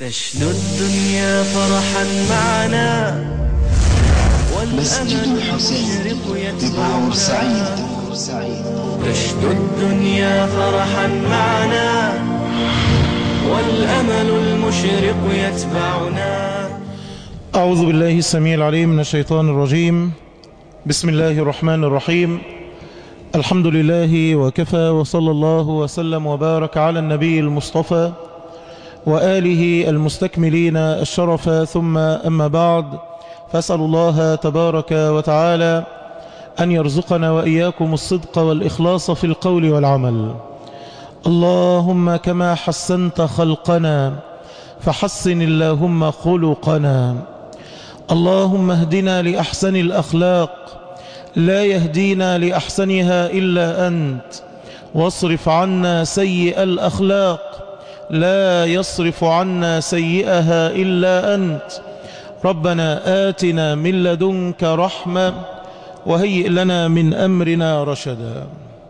تشنو الدنيا فرحا معنا مسجد والأمل الحسين المشرق ببعور سعيد تشنو الدنيا فرحا معنا والأمل المشرق يتبعنا أعوذ بالله السميع العليم من الشيطان الرجيم بسم الله الرحمن الرحيم الحمد لله وكفى وصلى الله وسلم وبارك على النبي المصطفى وآله المستكملين الشرف ثم أما بعد فأسأل الله تبارك وتعالى أن يرزقنا وإياكم الصدق والإخلاص في القول والعمل اللهم كما حسنت خلقنا فحسن اللهم خلقنا اللهم اهدنا لأحسن الأخلاق لا يهدينا لأحسنها إلا أنت واصرف عنا سيء الأخلاق لا يصرف عنا سيئها إلا أنت ربنا آتنا من لدنك رحمة وهيئ لنا من أمرنا رشدا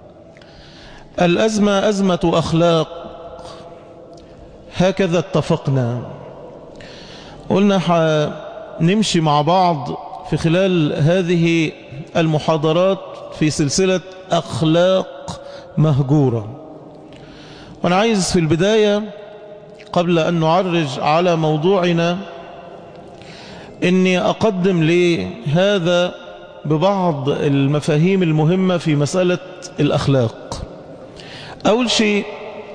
الأزمة أزمة أخلاق هكذا اتفقنا قلنا نمشي مع بعض في خلال هذه المحاضرات في سلسلة أخلاق مهجورة وأنا عايز في البداية قبل أن نعرج على موضوعنا أني أقدم لهذا ببعض المفاهيم المهمة في مسألة الأخلاق أول شيء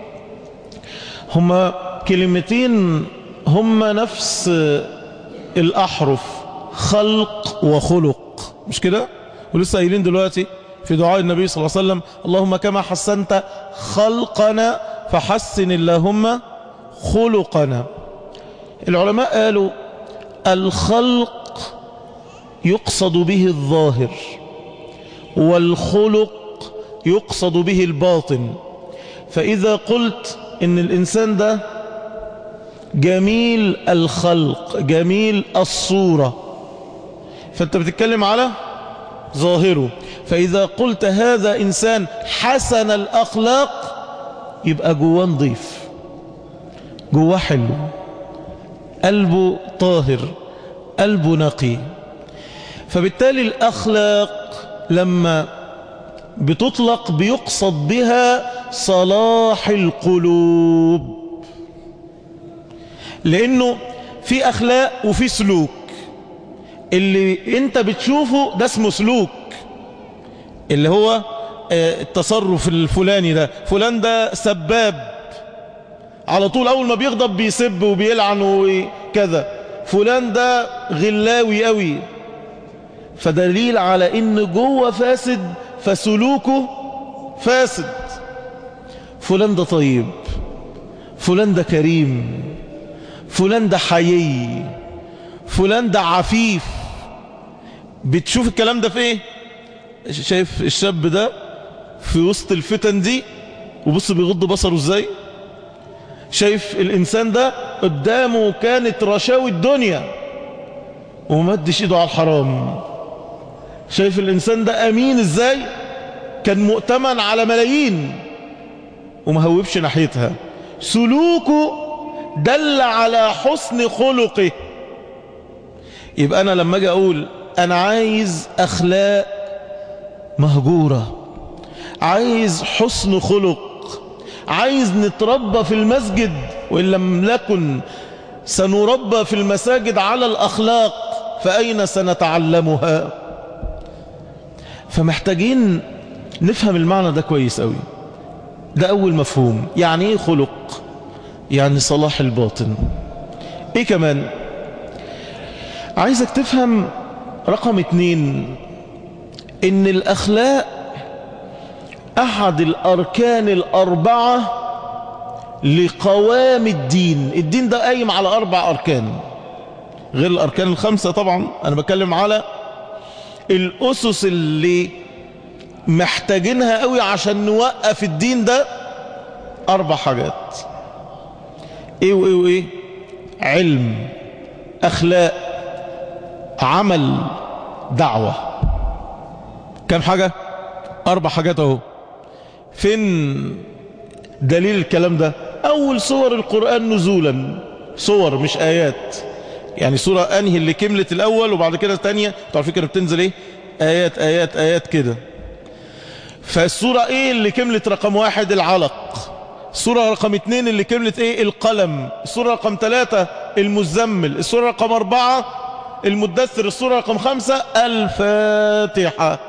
هما كلمتين هما نفس الأحرف خلق وخلق مش كده ولسه قايلين دلوقتي في دعاء النبي صلى الله عليه وسلم اللهم كما حسنت خلقنا فحسن اللهم خلقنا العلماء قالوا الخلق يقصد به الظاهر والخلق يقصد به الباطن فإذا قلت إن الإنسان ده جميل الخلق جميل الصورة فأنت بتتكلم على ظاهره فإذا قلت هذا إنسان حسن الأخلاق يبقى جواه نضيف جواه حلو قلبه طاهر قلبه نقي فبالتالي الأخلاق لما بتطلق بيقصد بها صلاح القلوب لأنه في أخلاق وفي سلوك اللي انت بتشوفه ده اسمه سلوك اللي هو التصرف الفلاني ده فلان ده سباب على طول أول ما بيغضب بيسب وبيلعن وكذا فلان ده غلاوي قوي فدليل على ان جوه فاسد فسلوكه فاسد فلان ده طيب فلان ده كريم فلان ده حيي فلان ده عفيف بتشوف الكلام ده في ايه شايف الشاب ده في وسط الفتن دي وبص بيغض بصره ازاي شايف الانسان ده قدامه كانت رشاوي الدنيا ومدش ايده على الحرام شايف الانسان ده امين ازاي كان مؤتمن على ملايين وما هوبش ناحيتها سلوكه دل على حسن خلقه يبقى انا لما اجي اقول انا عايز اخلاق مهجورة عايز حسن خلق عايز نتربى في المسجد وإن لم نكن سنربى في المساجد على الأخلاق فأين سنتعلمها فمحتاجين نفهم المعنى ده كويس قوي ده أول مفهوم يعني ايه خلق يعني صلاح الباطن ايه كمان عايزك تفهم رقم اتنين ان الاخلاق احد الاركان الاربعة لقوام الدين الدين ده قايم على اربع اركان غير الاركان الخمسة طبعا انا بتكلم على الاسس اللي محتاجينها قوي عشان نوقف الدين ده اربع حاجات ايه وايه وايه علم اخلاق عمل دعوة كم حاجة اربع حاجات اهو فين دليل الكلام ده اول صور القرآن نزولا صور مش آيات يعني سورة أنهي اللي كملت الأول وبعد كده الثانية تعرفين كده بتنزل إيه آيات آيات آيات كده فالسورة إيه اللي كملت رقم واحد العلق السورة رقم اتنين اللي كملت إيه القلم السورة رقم ثلاثة المزمل السورة رقم أربعة المدثر السورة رقم خمسة الفاتحة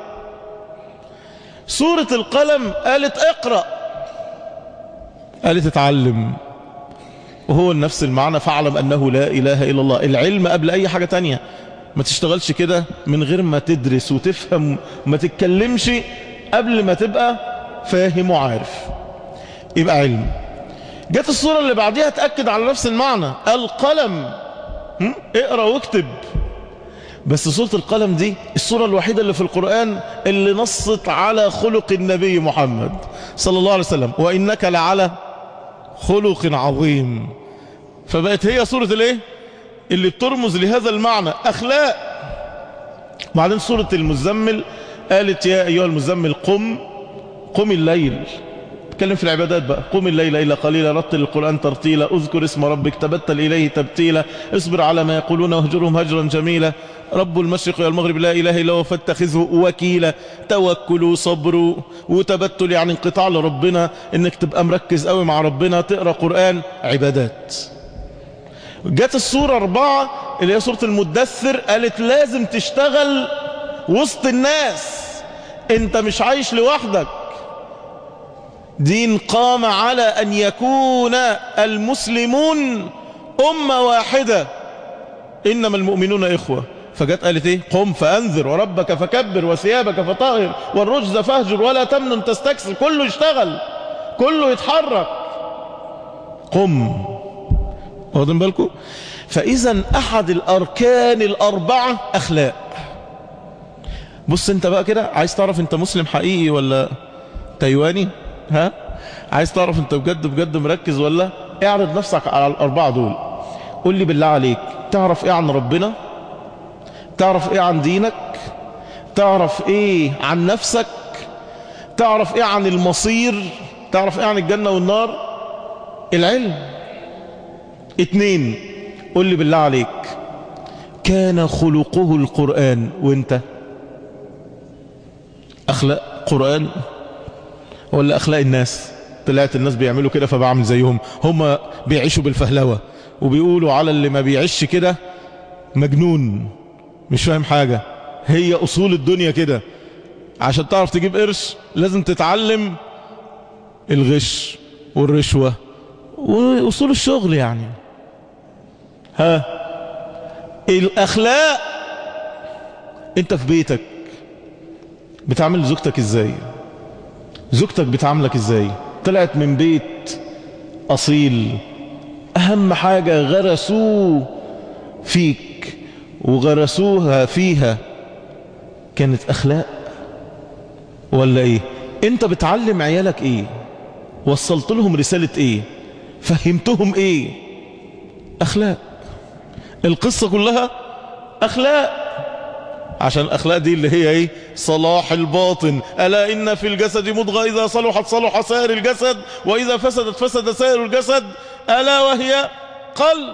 سورة القلم قالت اقرأ قالت اتعلم وهو نفس المعنى فاعلم أنه لا إله إلا الله العلم قبل أي حاجة تانية ما تشتغلش كده من غير ما تدرس وتفهم ما تتكلمش قبل ما تبقى فاهم وعارف يبقى علم جت الصورة اللي بعديها تأكد على نفس المعنى القلم هم؟ اقرأ واكتب بس سورة القلم دي السورة الوحيدة اللي في القرآن اللي نصت على خلق النبي محمد صلى الله عليه وسلم وإنك لعلى خلق عظيم فبقت هي سورة الايه اللي بترمز لهذا المعنى أخلاق بعدين سورة المزمل قالت يا أيها المزمل قم قم الليل اتكلم في العبادات بقى قم الليل إلا قليلا رتل القرآن ترتيلا اذكر اسم ربك تبتل إليه تبتيلا اصبر على ما يقولون واهجرهم هجرا جميلا رب المشرق والمغرب لا إله إلا هو فاتخذه وكيلا توكل وصبر وتبتل يعني انقطاع لربنا انك تبقى مركز قوي مع ربنا تقرأ قرآن عبادات جت السورة أربعة اللي هي سورة المدثر قالت لازم تشتغل وسط الناس انت مش عايش لوحدك دين قام على أن يكون المسلمون أمة واحدة إنما المؤمنون إخوة فجت قالت إيه قم فأنذر وربك فكبر وثيابك فطهر والرجز فاهجر ولا تمنن تستكثر كله يشتغل كله يتحرك قم واخدين بالكم فإذا أحد الأركان الأربعة أخلاق بص انت بقى كده عايز تعرف انت مسلم حقيقي ولا تايواني ها عايز تعرف انت بجد بجد مركز ولا اعرض نفسك على الاربعه دول قول لي بالله عليك تعرف ايه عن ربنا تعرف ايه عن دينك تعرف ايه عن نفسك تعرف ايه عن المصير تعرف ايه عن الجنة والنار العلم اتنين قول لي بالله عليك كان خلقه القرآن وانت اخلاق قرآن ولا اخلاق الناس طلعت الناس بيعملوا كده فبعمل زيهم هم بيعيشوا بالفهلوة وبيقولوا على اللي ما بيعيش كده مجنون مش فاهم حاجة هي اصول الدنيا كده عشان تعرف تجيب قرش لازم تتعلم الغش والرشوة واصول الشغل يعني ها الاخلاق انت في بيتك بتعمل زوجتك ازاي زوجتك بتعاملك ازاي طلعت من بيت اصيل اهم حاجة غرسوه فيك وغرسوها فيها كانت اخلاق ولا ايه انت بتعلم عيالك ايه وصلت لهم رسالة ايه فهمتهم ايه اخلاق القصة كلها اخلاق عشان الاخلاق دي اللي هي ايه صلاح الباطن الا ان في الجسد مضغة اذا صلحت صلح سائر الجسد واذا فسدت فسد سائر الجسد الا وهي قلب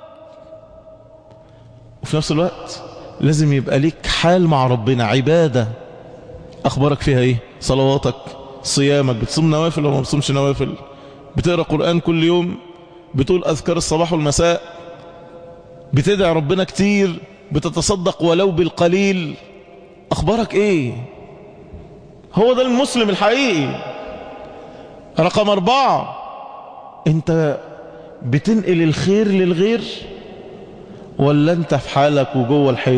وفي نفس الوقت لازم يبقى ليك حال مع ربنا عبادة اخبارك فيها ايه صلواتك صيامك بتصوم نوافل ولا ما بتصومش نوافل بتقرأ قرآن كل يوم بتقول اذكار الصباح والمساء بتدعي ربنا كتير بتتصدق ولو بالقليل اخبارك ايه هو ده المسلم الحقيقي رقم اربعة انت بتنقل الخير للغير ولا انت في حالك وجوه الحيط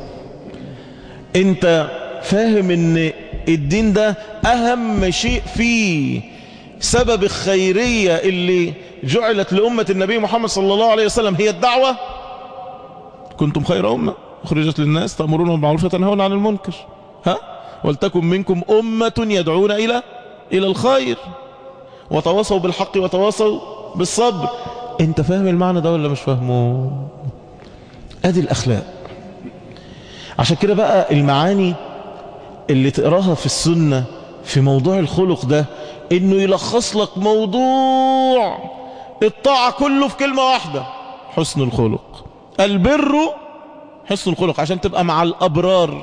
انت فاهم ان الدين ده اهم شيء فيه سبب الخيرية اللي جعلت لأمة النبي محمد صلى الله عليه وسلم هي الدعوة كنتم خير أمة أخرجت للناس تأمرون بالمعروف وتنهون عن المنكر ها ولتكن منكم أمة يدعون إلى إلى الخير وتواصوا بالحق وتواصوا بالصبر انت فاهم المعنى ده ولا مش فاهمه ادي الاخلاق عشان كده بقى المعاني اللي تقراها في السنة في موضوع الخلق ده انه يلخص لك موضوع الطاعة كله في كلمة واحدة حسن الخلق البر حسن الخلق عشان تبقى مع الأبرار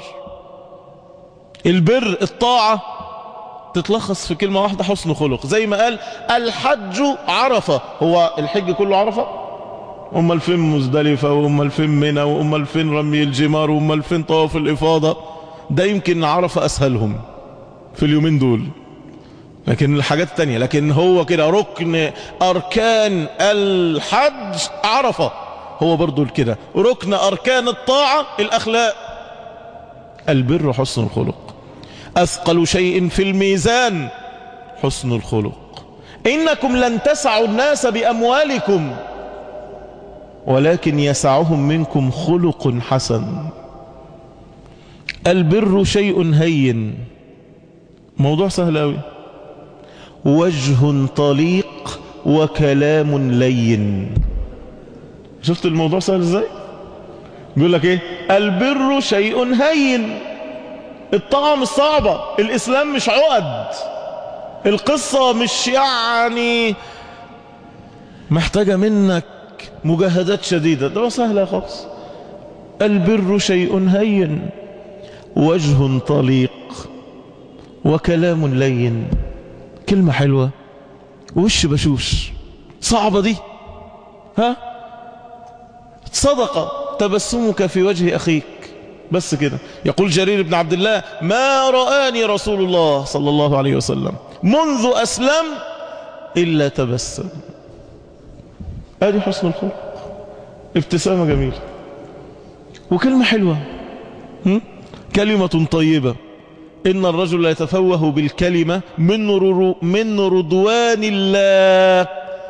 البر الطاعة تتلخص في كلمة واحدة حسن خلق زي ما قال الحج عرفة هو الحج كله عرفة أمال فين مزدلفة وأمال فين منى وأمال فين رمي الجمار وأمال فين طواف الإفاضة ده يمكن عرفة أسهلهم في اليومين دول لكن الحاجات التانية لكن هو كده ركن أركان الحج عرفة هو برضو كده ركن أركان الطاعة الأخلاق البر حسن الخلق أثقل شيء في الميزان حسن الخلق إنكم لن تسعوا الناس بأموالكم ولكن يسعهم منكم خلق حسن البر شيء هين موضوع سهل أوي وجه طليق وكلام لين شفت الموضوع سهل ازاي بيقول لك ايه البر شيء هين الطاعة مش صعبة الاسلام مش عقد القصة مش يعني محتاجة منك مجاهدات شديدة ده سهلة خالص البر شيء هين وجه طليق وكلام لين كلمة حلوة وش بشوش صعبة دي ها صدقة تبسمك في وجه أخيك بس كده يقول جرير بن عبد الله ما رآني رسول الله صلى الله عليه وسلم منذ أسلم إلا تبسم ادي حسن الخلق ابتسامة جميلة وكلمة حلوة هم؟ كلمة طيبة إن الرجل لا يتفوه بالكلمة من, ررو من رضوان الله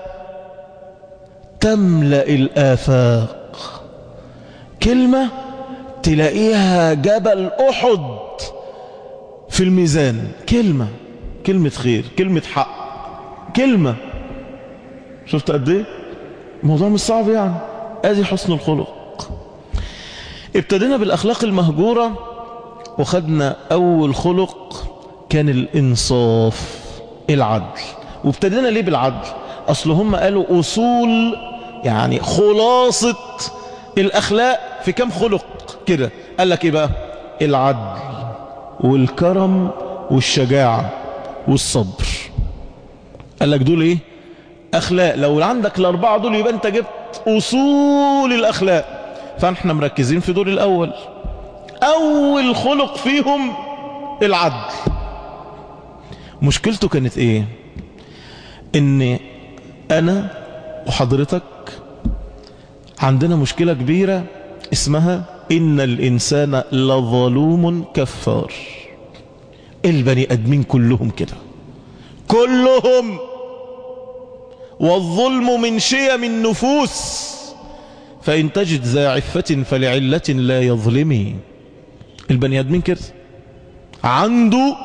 تملأ الآفاق كلمة تلاقيها جبل أحد في الميزان كلمة كلمة خير كلمة حق كلمة شفت قد ايه الموضوع مش صعب يعني ادي حسن الخلق ابتدينا بالاخلاق المهجورة وخدنا اول خلق كان الانصاف العدل وابتدينا ليه بالعدل اصل هم قالوا اصول يعني خلاصة الاخلاق في كم خلق كده قال لك ايه بقى العدل والكرم والشجاعة والصبر قال لك دول ايه اخلاق لو عندك الاربعة دول يبقى انت جبت اصول الاخلاق فاحنا مركزين في دول الاول اول خلق فيهم العدل مشكلته كانت ايه ان انا وحضرتك عندنا مشكلة كبيرة اسمها ان الانسان لظلوم كفار البني ادمين كلهم كده كلهم والظلم من شيم النفوس فإن تجد ذا عفة فلعلة لا يظلمي البني آدمين كده عنده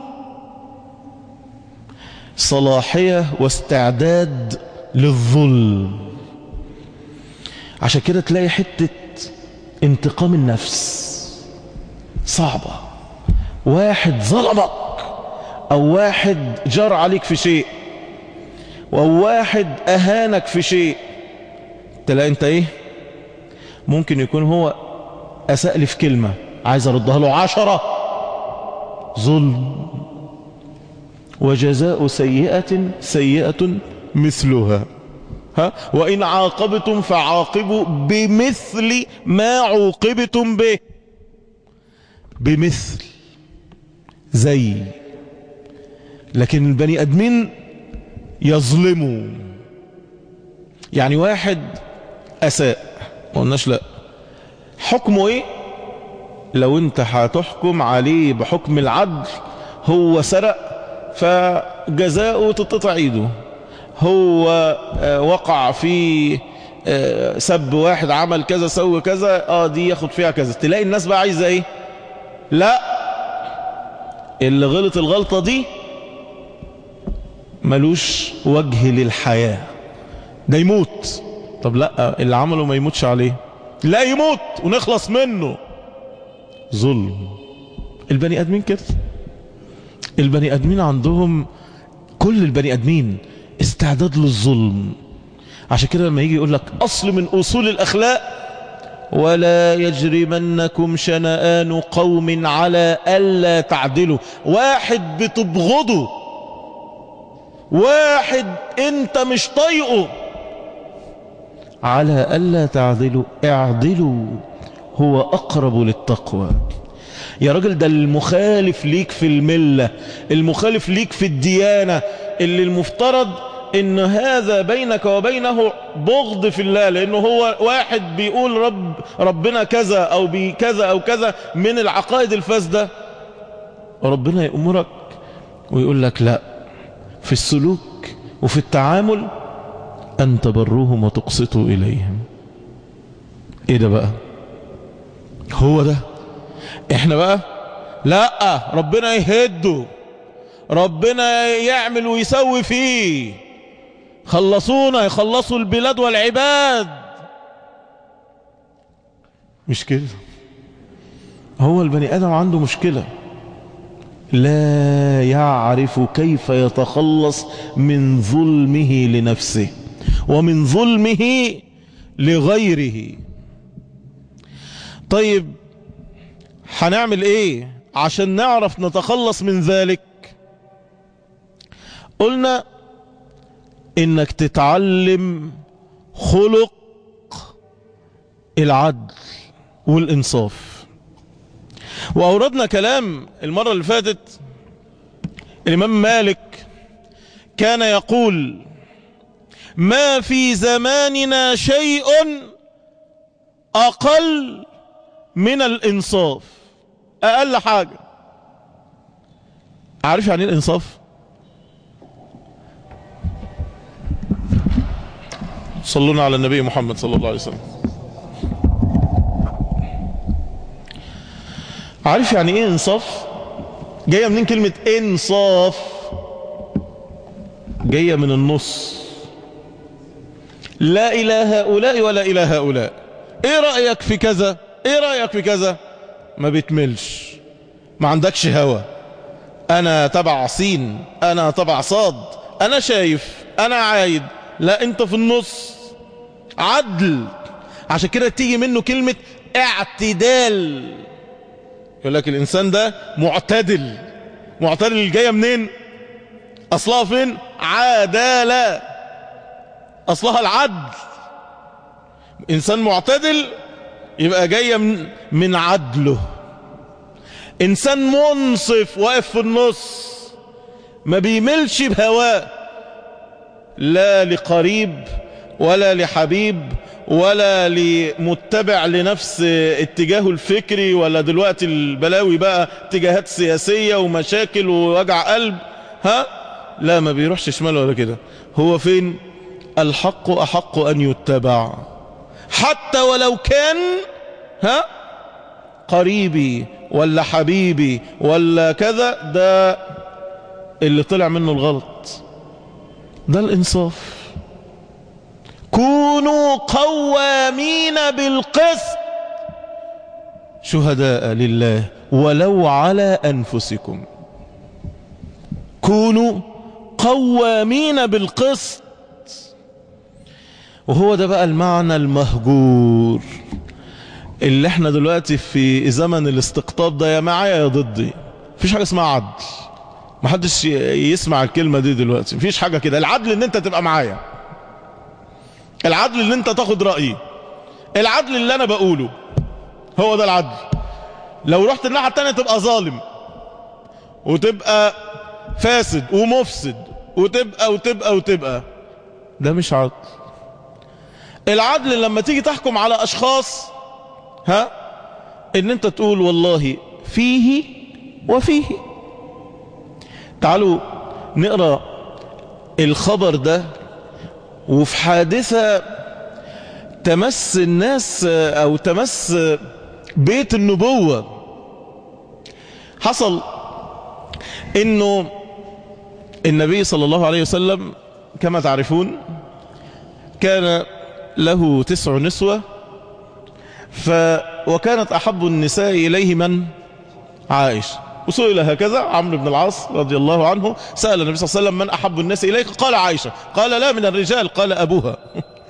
صلاحية واستعداد للظلم عشان كده تلاقي حتة انتقام النفس صعبة واحد ظلمك او واحد جار عليك في شيء او واحد اهانك في شيء تلاقي انت ايه ممكن يكون هو اساء لي في كلمة عايز اردها له عشرة ظلم وجزاء سيئة سيئة مثلها ها وإن عاقبتم فعاقبوا بمثل ما عوقبتم به بمثل زي لكن البني ادمين يظلموا يعني واحد اساء ما قلناش لا حكمه ايه لو انت هتحكم عليه بحكم العدل هو سرق فجزاؤه تتقطع ايده هو آه، وقع في آه، سب واحد عمل كذا سوى كذا اه دي ياخد فيها كذا تلاقي الناس بقى عايزه ايه لا اللي غلط الغلطة دي ملوش وجه للحياة ده يموت طب لا اللي عمله ما يموتش عليه لا يموت ونخلص منه ظلم البني ادمين كده البني ادمين عندهم كل البني ادمين استعداد للظلم عشان كده لما يجي يقول لك أصل من أصول الأخلاق ولا يجرمنكم شنآن قوم على ألا تعدلوا واحد بتبغضه واحد انت مش طايقه على ألا تعدلوا اعدلوا هو أقرب للتقوى يا راجل ده المخالف ليك في الملة المخالف ليك في الديانة اللي المفترض ان هذا بينك وبينه بغض في الله لانه هو واحد بيقول رب ربنا كذا او بكذا او كذا من العقائد الفاسدة ربنا يأمرك ويقول لك لا في السلوك وفي التعامل أن تبروهم وتقسطوا إليهم إيه ده بقى هو ده إحنا بقى لا ربنا يهده ربنا يعمل ويسوي فيه خلصونا يخلصوا البلاد والعباد مش كده هو البني آدم عنده مشكلة لا يعرف كيف يتخلص من ظلمه لنفسه ومن ظلمه لغيره طيب هنعمل ايه عشان نعرف نتخلص من ذلك قلنا انك تتعلم خلق العدل والانصاف واوردنا كلام المرة اللي فاتت الامام مالك كان يقول ما في زماننا شيء اقل من الانصاف اقل حاجة عارف يعني ايه الانصاف صلونا على النبي محمد صلى الله عليه وسلم عارف يعني ايه انصاف جاية منين كلمة انصاف جاية من النص لا إلى هؤلاء ولا إلى هؤلاء ايه رأيك في كذا ايه رأيك في كذا ما بتملش ما عندكش هوى انا تبع سين انا تبع صاد انا شايف انا عايد لا انت في النص عدل عشان كده تيجي منه كلمة اعتدال يقول لك الانسان ده معتدل معتدل جاية منين اصلها فين عدالة اصلها العدل انسان معتدل يبقى جاية من, من عدله انسان منصف واقف في النص ما بيملش بهواه لا لقريب ولا لحبيب ولا لمتبع لنفس اتجاهه الفكري ولا دلوقتي البلاوي بقى اتجاهات سياسية ومشاكل ووجع قلب ها لا ما بيروحش شمال ولا كده هو فين الحق أحق أن يتبع حتى ولو كان ها قريبي ولا حبيبي ولا كذا ده اللي طلع منه الغلط ده الإنصاف كونوا قوامين بالقسط شهداء لله ولو على أنفسكم كونوا قوامين بالقسط وهو ده بقى المعنى المهجور اللي احنا دلوقتي في زمن الاستقطاب ده يا معايا يا ضدي مفيش حاجة اسمها عدل محدش يسمع الكلمة دي دلوقتي مفيش حاجة كده العدل ان انت تبقى معايا العدل ان انت تاخد رأيي العدل اللي انا بقوله هو ده العدل لو رحت الناحية التانية تبقى ظالم وتبقى فاسد ومفسد وتبقى وتبقى وتبقى ده مش عدل العدل لما تيجي تحكم على اشخاص ها ان انت تقول والله فيه وفيه تعالوا نقرأ الخبر ده وفي حادثة تمس الناس او تمس بيت النبوة حصل انه النبي صلى الله عليه وسلم كما تعرفون كان له تسع نسوة ف وكانت أحب النساء إليه من عائشة وسئل هكذا عمرو بن العاص رضي الله عنه سأل النبي صلى الله عليه وسلم من أحب الناس إليك قال عائشة قال لا من الرجال قال أبوها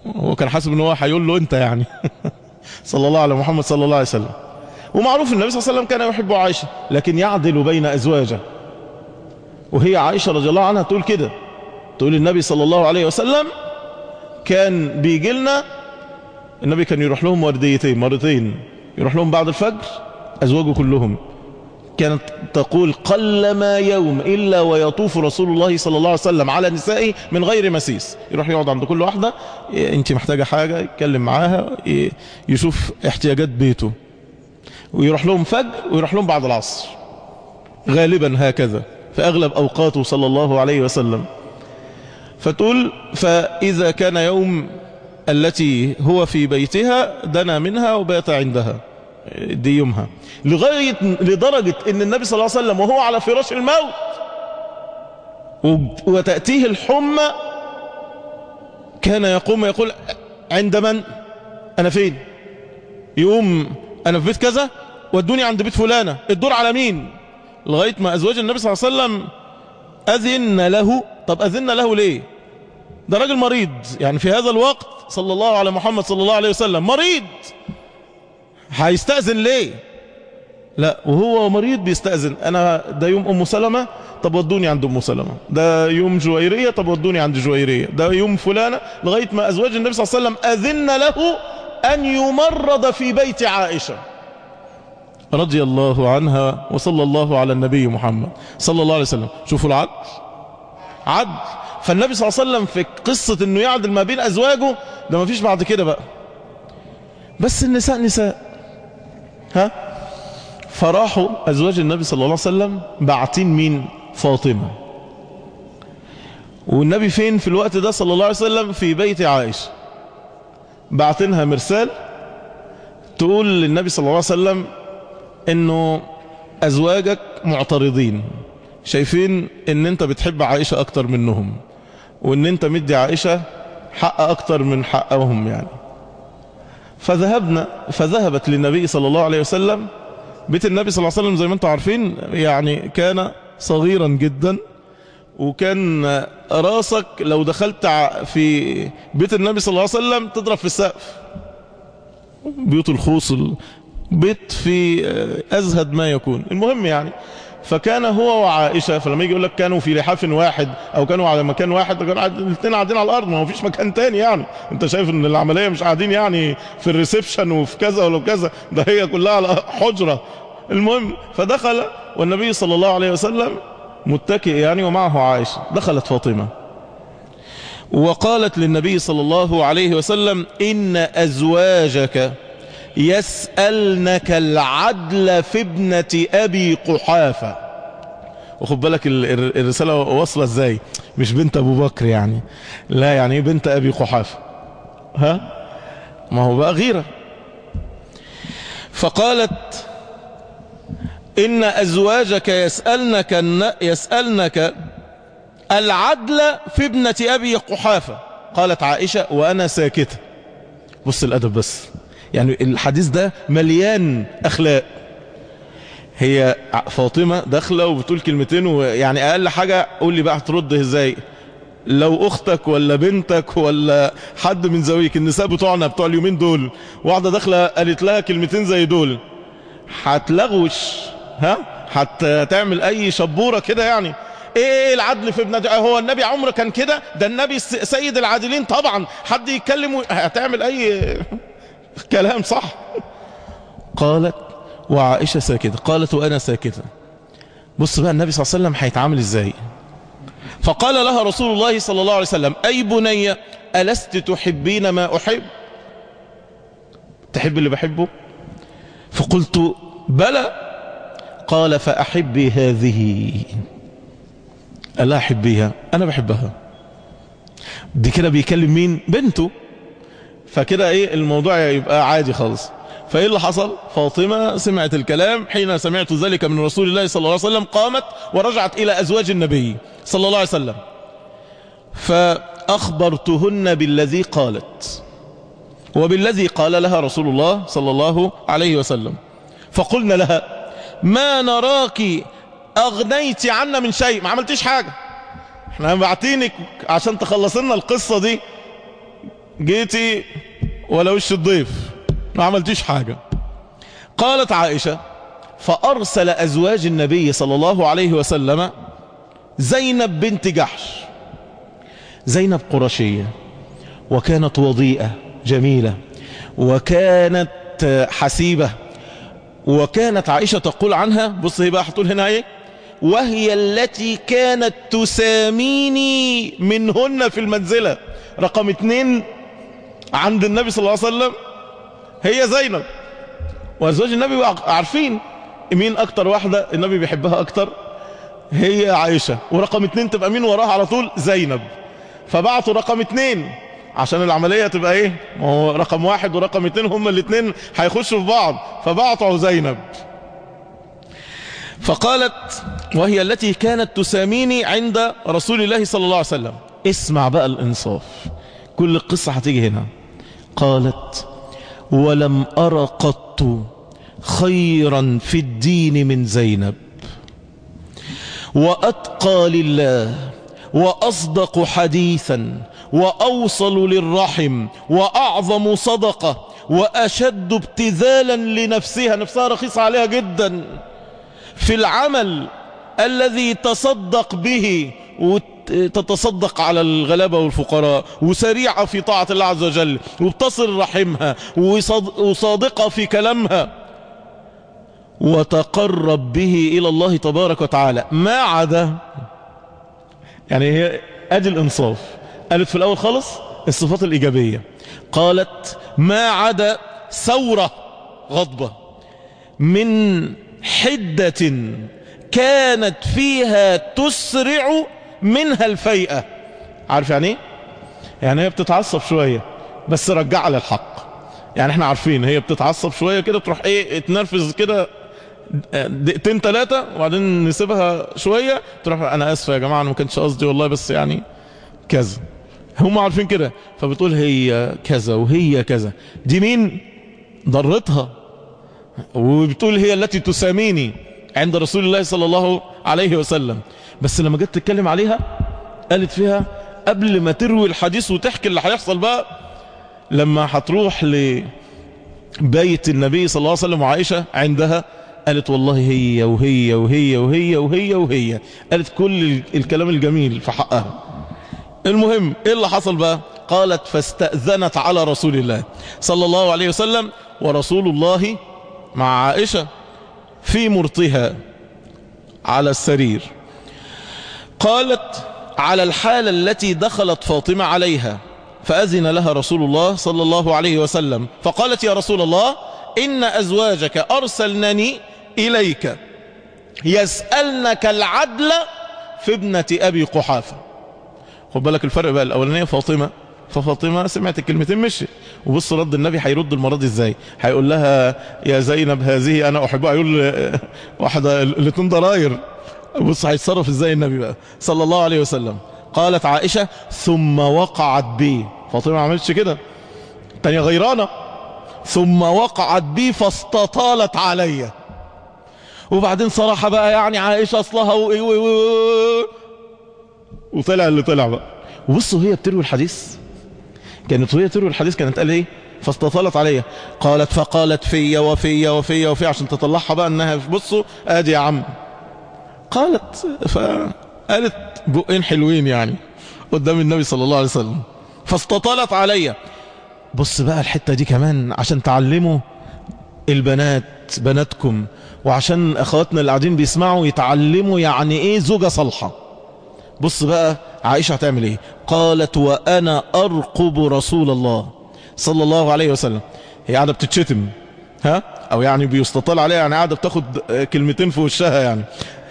هو كان حاسب ان هو هيقول له انت يعني صلى الله على محمد صلى الله عليه وسلم ومعروف النبي صلى الله عليه وسلم كان يحب عائشة لكن يعدل بين أزواجه وهي عائشة رضي الله عنها تقول كده تقول النبي صلى الله عليه وسلم كان بيجي لنا النبي كان يروح لهم ورديتين مرتين يروح لهم بعد الفجر أزواجه كلهم كانت تقول قل ما يوم إلا ويطوف رسول الله صلى الله عليه وسلم على نسائه من غير مسيس يروح يقعد عند كل واحدة إيه، انت محتاجة حاجة يتكلم معاها إيه، يشوف احتياجات بيته ويروح لهم فجر ويروح لهم بعد العصر غالبا هكذا في أغلب أوقاته صلى الله عليه وسلم فتقول فإذا كان يوم التي هو في بيتها دنا منها وبات عندها دي يومها لغاية لدرجة ان النبي صلى الله عليه وسلم وهو على فراش الموت وتأتيه الحمى كان يقوم يقول عند من انا فين يقوم انا في بيت كذا ودوني عند بيت فلانة الدور على مين لغاية ما ازواج النبي صلى الله عليه وسلم اذن له طب اذن له ليه ده راجل مريض يعني في هذا الوقت صلى الله على محمد صلى الله عليه وسلم مريض هيستأذن ليه لا وهو مريض بيستأذن انا ده يوم ام سلمة طب ودوني عند ام سلمة ده يوم جويرية طب ودوني عند جويرية ده يوم فلانة لغاية ما ازواج النبي صلى الله عليه وسلم اذن له ان يمرض في بيت عائشة رضي الله عنها وصلى الله على النبي محمد صلى الله عليه وسلم شوفوا العدل عدل فالنبي صلى الله عليه وسلم في قصة انه يعدل ما بين ازواجه ده ما فيش بعد كده بقى بس النساء نساء ها فراحوا ازواج النبي صلى الله عليه وسلم بعتين مين فاطمة والنبي فين في الوقت ده صلى الله عليه وسلم في بيت عائشة بعتنها مرسال تقول للنبي صلى الله عليه وسلم انه ازواجك معترضين شايفين ان انت بتحب عائشة اكتر منهم وان انت مدي عائشة حق اكتر من حقهم يعني فذهبنا فذهبت للنبي صلى الله عليه وسلم بيت النبي صلى الله عليه وسلم زي ما انتم عارفين يعني كان صغيرا جدا وكان راسك لو دخلت في بيت النبي صلى الله عليه وسلم تضرب في السقف بيوت الخوص بيت في أزهد ما يكون المهم يعني فكان هو وعائشة فلما يجي يقول لك كانوا في لحاف واحد او كانوا على مكان واحد كانوا الاثنين قاعدين على الارض ما هو فيش مكان تاني يعني انت شايف ان العملية مش قاعدين يعني في الريسبشن وفي كذا ولا كذا ده هي كلها على حجرة المهم فدخل والنبي صلى الله عليه وسلم متكئ يعني ومعه عائشة دخلت فاطمة وقالت للنبي صلى الله عليه وسلم إن أزواجك يسألنك العدل في ابنة أبي قحافة وخد بالك الرسالة واصلة ازاي مش بنت أبو بكر يعني لا يعني ايه بنت أبي قحافة ها ما هو بقى غيرة فقالت إن أزواجك يسألنك, يسألنك العدل في ابنة أبي قحافة قالت عائشة وأنا ساكتة بص الأدب بس يعني الحديث ده مليان أخلاق هي فاطمة داخلة وبتقول كلمتين ويعني أقل حاجة قول لي بقى هترد ازاي لو أختك ولا بنتك ولا حد من زويك النساء بتوعنا بتوع اليومين دول واحدة داخلة قالت لها كلمتين زي دول هتلغوش ها حتى تعمل أي شبورة كده يعني ايه العدل في ابن هو النبي عمره كان كده ده النبي سيد العادلين طبعا حد يتكلم هتعمل اي كلام صح قالت وعائشة ساكتة قالت وأنا ساكتة بص بقى النبي صلى الله عليه وسلم هيتعامل ازاي فقال لها رسول الله صلى الله عليه وسلم أي بني ألست تحبين ما أحب تحب اللي بحبه فقلت بلى قال فأحبي هذه ألا أحبيها أنا بحبها دي كده بيكلم مين بنته فكده ايه الموضوع يبقى عادي خالص فايه اللي حصل فاطمة سمعت الكلام حين سمعت ذلك من رسول الله صلى الله عليه وسلم قامت ورجعت الى ازواج النبي صلى الله عليه وسلم فاخبرتهن بالذي قالت وبالذي قال لها رسول الله صلى الله عليه وسلم فقلنا لها ما نراك اغنيت عنا من شيء ما عملتيش حاجة احنا بعتينك عشان تخلص لنا القصة دي جيتي ولا وش الضيف ما عملتيش حاجة قالت عائشة فأرسل أزواج النبي صلى الله عليه وسلم زينب بنت جحش زينب قرشية وكانت وضيئة جميلة وكانت حسيبة وكانت عائشة تقول عنها بص هي بقى هتقول هنا ايه وهي التي كانت تساميني منهن في المنزلة رقم اتنين عند النبي صلى الله عليه وسلم هي زينب وازواج النبي بقى عارفين مين اكتر واحدة النبي بيحبها اكتر هي عائشة ورقم اتنين تبقى مين وراها على طول زينب فبعتوا رقم اتنين عشان العملية تبقى ايه ما هو رقم واحد ورقم اتنين هما الاتنين هيخشوا في بعض فبعتوا زينب فقالت وهي التي كانت تساميني عند رسول الله صلى الله عليه وسلم اسمع بقى الانصاف كل القصة هتيجي هنا قالت ولم أرى قط خيرا في الدين من زينب وأتقى لله وأصدق حديثا وأوصل للرحم وأعظم صدقة وأشد ابتذالا لنفسها نفسها رخيصة عليها جدا في العمل الذي تصدق به وتتصدق على الغلابة والفقراء وسريعة في طاعة الله عز وجل وبتصل رحمها وصادقة في كلامها وتقرب به إلى الله تبارك وتعالى ما عدا يعني هي أدي الإنصاف قالت في الأول خالص الصفات الإيجابية قالت ما عدا ثورة غضبة من حدة كانت فيها تسرع منها الفيئة عارف يعني ايه يعني هي بتتعصب شوية بس رجع للحق يعني احنا عارفين هي بتتعصب شوية كده تروح ايه تنرفز كده دقيقتين ثلاثة وبعدين نسيبها شوية تروح انا اسفة يا جماعة انا ما كانش قصدي والله بس يعني كذا هم عارفين كده فبتقول هي كذا وهي كذا دي مين ضرتها وبتقول هي التي تساميني عند رسول الله صلى الله عليه وسلم بس لما جت تتكلم عليها قالت فيها قبل ما تروي الحديث وتحكي اللي هيحصل بقى لما هتروح لبيت النبي صلى الله عليه وسلم وعائشة عندها قالت والله هي وهي وهي وهي وهي وهي قالت كل الكلام الجميل في حقها المهم ايه اللي حصل بقى قالت فاستأذنت على رسول الله صلى الله عليه وسلم ورسول الله مع عائشة في مرطها على السرير قالت على الحالة التي دخلت فاطمة عليها فأذن لها رسول الله صلى الله عليه وسلم فقالت يا رسول الله إن أزواجك أرسلنني إليك يسألنك العدل في ابنة أبي قحافة خد بالك الفرق بقى الأولانية فاطمة ففاطمة سمعت الكلمتين مشي وبص رد النبي هيرد المرض ازاي هيقول لها يا زينب هذه انا احبها يقول واحدة الاتنين ضراير بص هيتصرف ازاي النبي بقى صلى الله عليه وسلم قالت عائشة ثم وقعت بي فاطمة ما عملتش كده تانية غيرانة ثم وقعت بي فاستطالت علي وبعدين صراحة بقى يعني عائشة اصلها و... و... و... وطلع اللي طلع بقى وبصوا هي بتروي الحديث كانت وهي تروي الحديث كانت قال ايه فاستطالت عليها قالت فقالت فيا وفيا وفيا وفيا عشان تطلعها بقى انها بصوا ادي يا عم قالت فقالت بقين حلوين يعني قدام النبي صلى الله عليه وسلم فاستطالت عليا بص بقى الحتة دي كمان عشان تعلموا البنات بناتكم وعشان اخواتنا اللي قاعدين بيسمعوا يتعلموا يعني ايه زوجة صالحة بص بقى عائشة هتعمل ايه قالت وانا ارقب رسول الله صلى الله عليه وسلم هي قاعدة بتتشتم ها او يعني بيستطال عليها يعني قاعدة بتاخد كلمتين في وشها يعني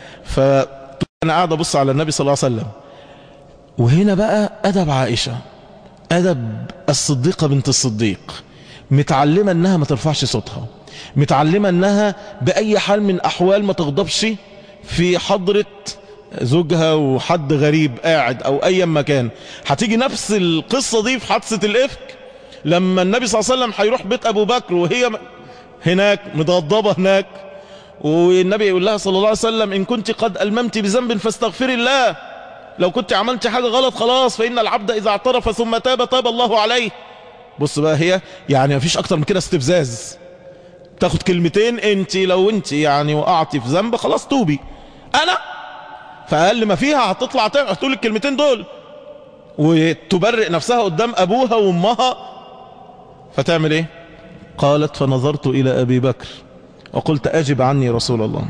فانا قاعدة بص على النبي صلى الله عليه وسلم وهنا بقى ادب عائشة ادب الصديقة بنت الصديق متعلمة انها ما ترفعش صوتها متعلمة انها باي حال من احوال ما تغضبش في حضرة زوجها وحد غريب قاعد او اي مكان هتيجي نفس القصة دي في حادثة الافك لما النبي صلى الله عليه وسلم هيروح بيت ابو بكر وهي هناك متغضبة هناك والنبي يقول لها صلى الله عليه وسلم ان كنت قد الممت بذنب فاستغفري الله لو كنت عملت حاجة غلط خلاص فإن العبد إذا اعترف ثم تاب تاب الله عليه بص بقى هي يعني مفيش اكتر من كده استفزاز تاخد كلمتين انت لو انت يعني وقعتي في ذنب خلاص توبي انا فاقل ما فيها هتطلع تقول الكلمتين دول وتبرئ نفسها قدام ابوها وامها فتعمل ايه قالت فنظرت الى ابي بكر وقلت اجب عني رسول الله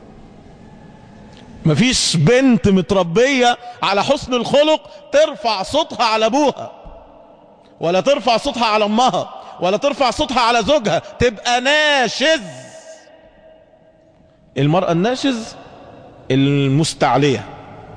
مفيش بنت متربية على حسن الخلق ترفع صوتها على ابوها ولا ترفع صوتها على امها ولا ترفع صوتها على زوجها تبقى ناشز المرأة الناشز المستعلية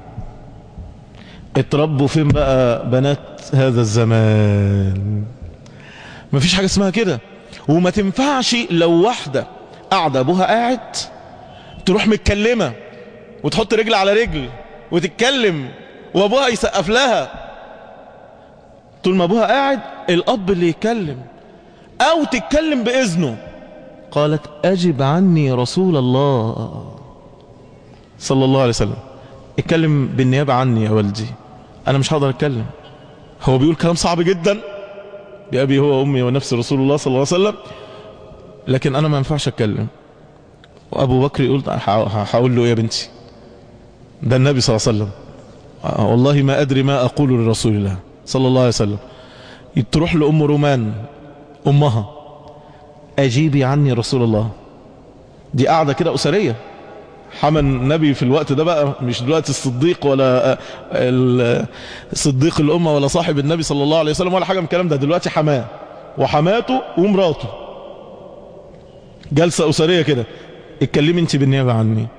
اتربوا فين بقى بنات هذا الزمان مفيش حاجة اسمها كده وما تنفعش لو واحدة قاعدة ابوها قاعد تروح متكلمة وتحط رجل على رجل وتتكلم وابوها يسقف لها طول ما ابوها قاعد الاب اللي يتكلم او تتكلم باذنه قالت اجب عني رسول الله صلى الله عليه وسلم اتكلم بالنيابة عني يا والدي انا مش هقدر اتكلم هو بيقول كلام صعب جدا بأبي هو وأمي ونفس رسول الله صلى الله عليه وسلم لكن أنا ما ينفعش أتكلم وأبو بكر يقول هقول له إيه يا بنتي ده النبي صلى الله عليه وسلم آه والله ما أدري ما أقول لرسول الله صلى الله عليه وسلم تروح لأم رومان أمها أجيبي عني رسول الله دي قاعدة كده أسرية حمى النبي في الوقت ده بقى مش دلوقتي الصديق ولا صديق الأمة ولا صاحب النبي صلى الله عليه وسلم ولا حاجة من الكلام ده دلوقتي حماه وحماته ومراته جلسة أسرية كده اتكلمي انت بالنيابة عني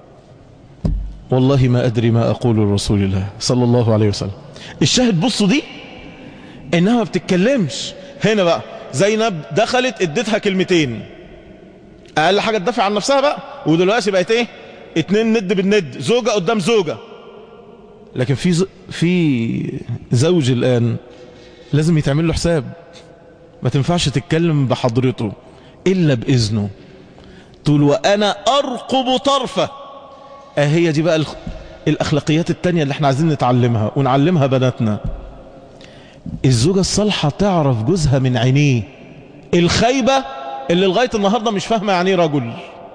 والله ما أدري ما أقول لرسول الله صلى الله عليه وسلم الشاهد بصوا دي إنها ما بتتكلمش هنا بقى زينب دخلت اديتها كلمتين اقل حاجة تدافع عن نفسها بقى ودلوقتي بقت ايه اتنين ند بالند زوجة قدام زوجة لكن في ز... في زوج الان لازم يتعمل له حساب ما تنفعش تتكلم بحضرته الا باذنه تقول وانا ارقب طرفه اهي دي بقى الخ... الاخلاقيات التانية اللي احنا عايزين نتعلمها ونعلمها بناتنا الزوجة الصالحة تعرف جوزها من عينيه الخيبة اللي لغاية النهاردة مش فاهمة يعني رجل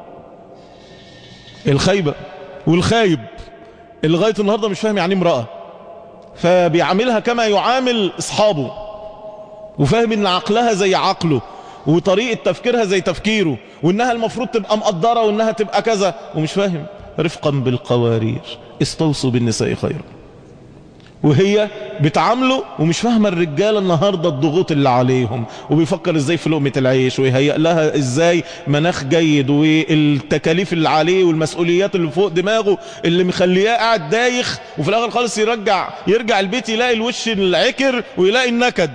الخيبة والخايب اللي لغاية النهاردة مش فاهم يعني امرأة فبيعاملها كما يعامل اصحابه وفاهم ان عقلها زي عقله وطريقة تفكيرها زي تفكيره وانها المفروض تبقى مقدرة وانها تبقى كذا ومش فاهم رفقا بالقوارير استوصوا بالنساء خيرا وهي بتعامله ومش فاهمه الرجاله النهارده الضغوط اللي عليهم وبيفكر ازاي في لقمه العيش ويهيئ لها ازاي مناخ جيد والتكاليف اللي عليه والمسؤوليات اللي فوق دماغه اللي مخلياه قاعد دايخ وفي الاخر خالص يرجع يرجع البيت يلاقي الوش العكر ويلاقي النكد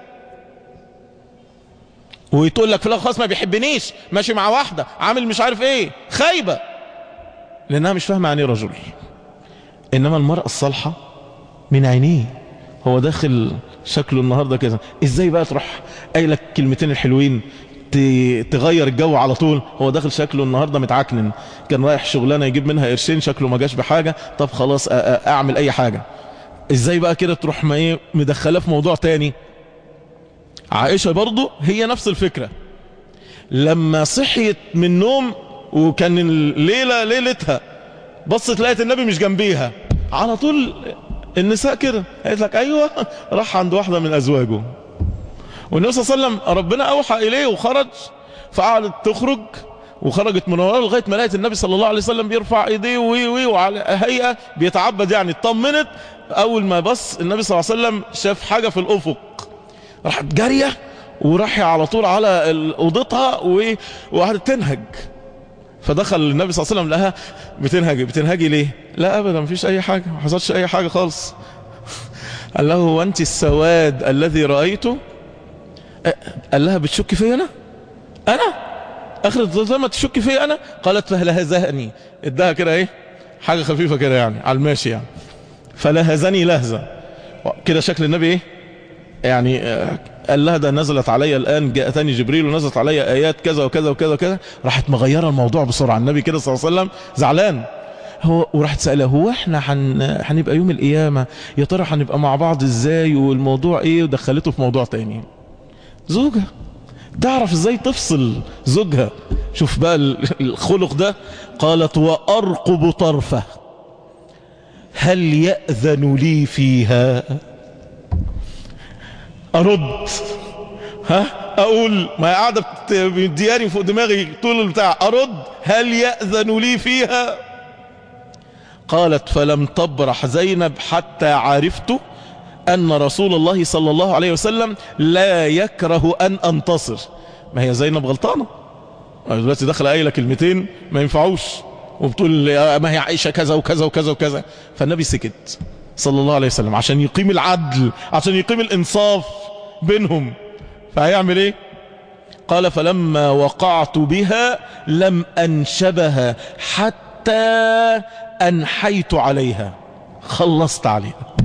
ويتقول لك في الاخر خالص ما بيحبنيش ماشي مع واحده عامل مش عارف ايه خايبه لانها مش فاهمه يعني رجل انما المراه الصالحه من عينيه هو داخل شكله النهاردة كده ازاي بقى تروح قايلك كلمتين الحلوين تغير الجو على طول هو داخل شكله النهاردة متعكنن كان رايح شغلانة يجيب منها قرشين شكله ما جاش بحاجة طب خلاص اعمل اي حاجة ازاي بقى كده تروح ما ايه مدخلاه في موضوع تاني عائشة برضو هي نفس الفكرة لما صحيت من النوم وكان الليلة ليلتها بصت لقيت النبي مش جنبيها على طول النساء كده قالت لك ايوه راح عند واحده من ازواجه والنبي صلى الله عليه وسلم ربنا اوحى اليه وخرج فقعدت تخرج وخرجت من وراه لغايه ما لقيت النبي صلى الله عليه وسلم بيرفع ايديه وي وي وعلى هيئه بيتعبد يعني اطمنت اول ما بص النبي صلى الله عليه وسلم شاف حاجه في الافق راحت جاريه وراح على طول على اوضتها وقعدت تنهج فدخل النبي صلى الله عليه وسلم لها بتنهجي بتنهجي ليه لا ابدا مفيش اي حاجة ما حصلش اي حاجة خالص قال له هو انت السواد الذي رأيته قال لها بتشك في انا انا اخر ما تشك في انا قالت فلهزهني اداها كده ايه حاجة خفيفة كده يعني على الماشي يعني فلهزني لهزة كده شكل النبي ايه يعني قال لها ده نزلت علي الآن جاءتني جبريل ونزلت علي آيات كذا وكذا وكذا وكذا راحت مغيرة الموضوع بسرعة النبي كده صلى الله عليه وسلم زعلان هو وراحت سأله هو احنا حن هنبقى يوم القيامة يا ترى هنبقى مع بعض ازاي والموضوع ايه ودخلته في موضوع تاني زوجها تعرف ازاي تفصل زوجها شوف بقى ال- الخلق ده قالت وأرقب طرفه هل يأذن لي فيها أرد ها أقول ما هي قاعدة بت- مدياني فوق دماغي طول البتاع أرد هل يأذن لي فيها قالت فلم تبرح زينب حتى عرفت أن رسول الله صلى الله عليه وسلم لا يكره أن أنتصر ما هي زينب غلطانة دلوقتي دخل قايله كلمتين ما ينفعوش وبتقول يا ما هي عائشة كذا وكذا وكذا وكذا فالنبي سكت صلى الله عليه وسلم عشان يقيم العدل عشان يقيم الإنصاف بينهم فهيعمل ايه قال فلما وقعت بها لم أنشبها حتى أنحيت عليها خلصت عليها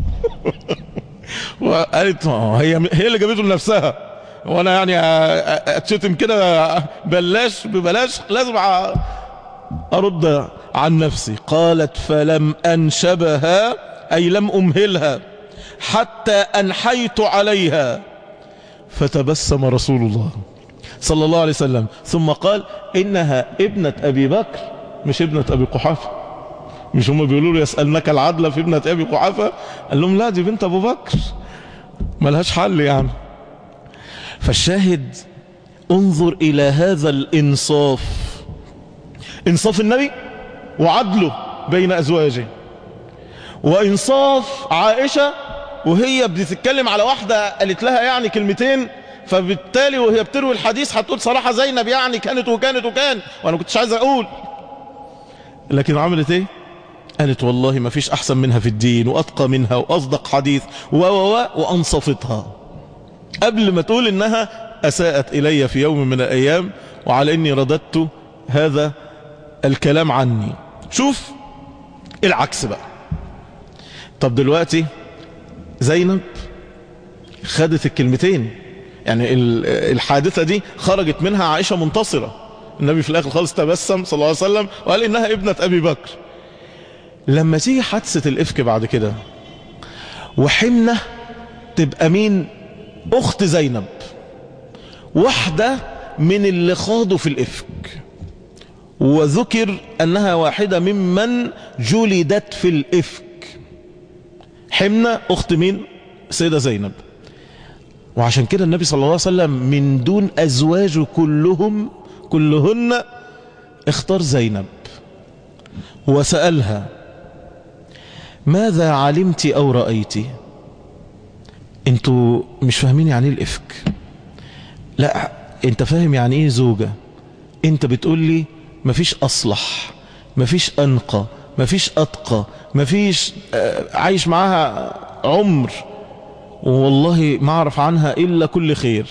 وقالت ما هي هي اللي جابته لنفسها وانا يعني اتشتم كده بلاش ببلاش لازم أ- ارد عن نفسي قالت فلم انشبها اي لم امهلها حتى انحيت عليها فتبسم رسول الله صلى الله عليه وسلم ثم قال انها ابنة ابي بكر مش ابنة ابي قحافة مش هم بيقولوا له يسألنك العدل في ابنة ابي قحافة قال لهم لا دي بنت ابو بكر ملهاش حل يعني فالشاهد انظر الى هذا الانصاف انصاف النبي وعدله بين ازواجه وانصاف عائشة وهي بتتكلم على واحدة قالت لها يعني كلمتين فبالتالي وهي بتروي الحديث هتقول صراحة زينب يعني كانت وكانت وكان وانا كنتش عايز اقول لكن عملت ايه قالت والله ما فيش احسن منها في الدين واتقى منها واصدق حديث و و و وانصفتها قبل ما تقول انها اساءت الي في يوم من الايام وعلى اني رددت هذا الكلام عني شوف العكس بقى طب دلوقتي زينب خدت الكلمتين يعني ال- الحادثة دي خرجت منها عائشة منتصرة النبي في الآخر خالص تبسم صلى الله عليه وسلم وقال إنها ابنة أبي بكر لما تيجي حادثة الإفك بعد كده وحمنة تبقى مين أخت زينب واحدة من اللي خاضوا في الإفك وذكر أنها واحدة ممن جلدت في الإفك حمنة أخت مين سيدة زينب وعشان كده النبي صلى الله عليه وسلم من دون أزواجه كلهم كلهن اختار زينب وسألها ماذا علمت أو رأيت انتوا مش فاهمين يعني ايه الإفك لا انت فاهم يعني ايه زوجة انت بتقول لي مفيش أصلح مفيش أنقى مفيش أتقى مفيش آه، عايش معاها عمر والله ما أعرف عنها إلا كل خير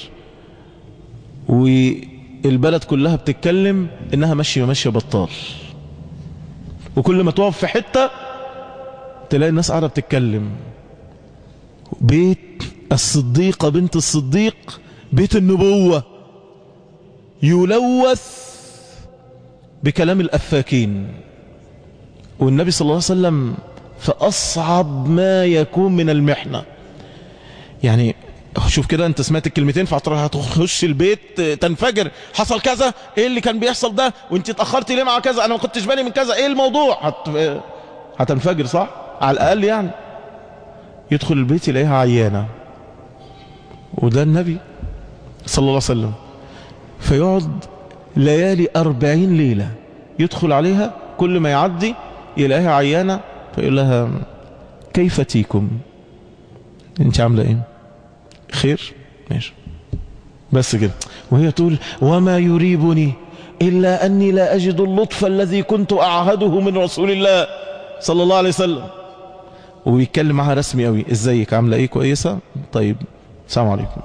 والبلد كلها بتتكلم إنها ماشية ماشية بطال وكل ما تقف في حتة تلاقي الناس قاعدة بتتكلم بيت الصديقة بنت الصديق بيت النبوة يلوث بكلام الأفاكين والنبي صلى الله عليه وسلم فأصعب ما يكون من المحنة يعني شوف كده انت سمعت الكلمتين فهتروح هتخش البيت تنفجر حصل كذا ايه اللي كان بيحصل ده وانت اتأخرتي ليه مع كذا انا ما كنتش بالي من كذا ايه الموضوع هت... هتنفجر صح على الاقل يعني يدخل البيت يلاقيها عيانة وده النبي صلى الله عليه وسلم فيقعد ليالي أربعين ليلة يدخل عليها كل ما يعدي يلاقيها عيانة فيقول لها كيف تيكم انت عاملة ايه خير ماشي بس كده وهي تقول وما يريبني إلا أني لا أجد اللطف الذي كنت أعهده من رسول الله صلى الله عليه وسلم وبيتكلم معاها رسمي قوي ازيك عاملة ايه كويسة طيب السلام عليكم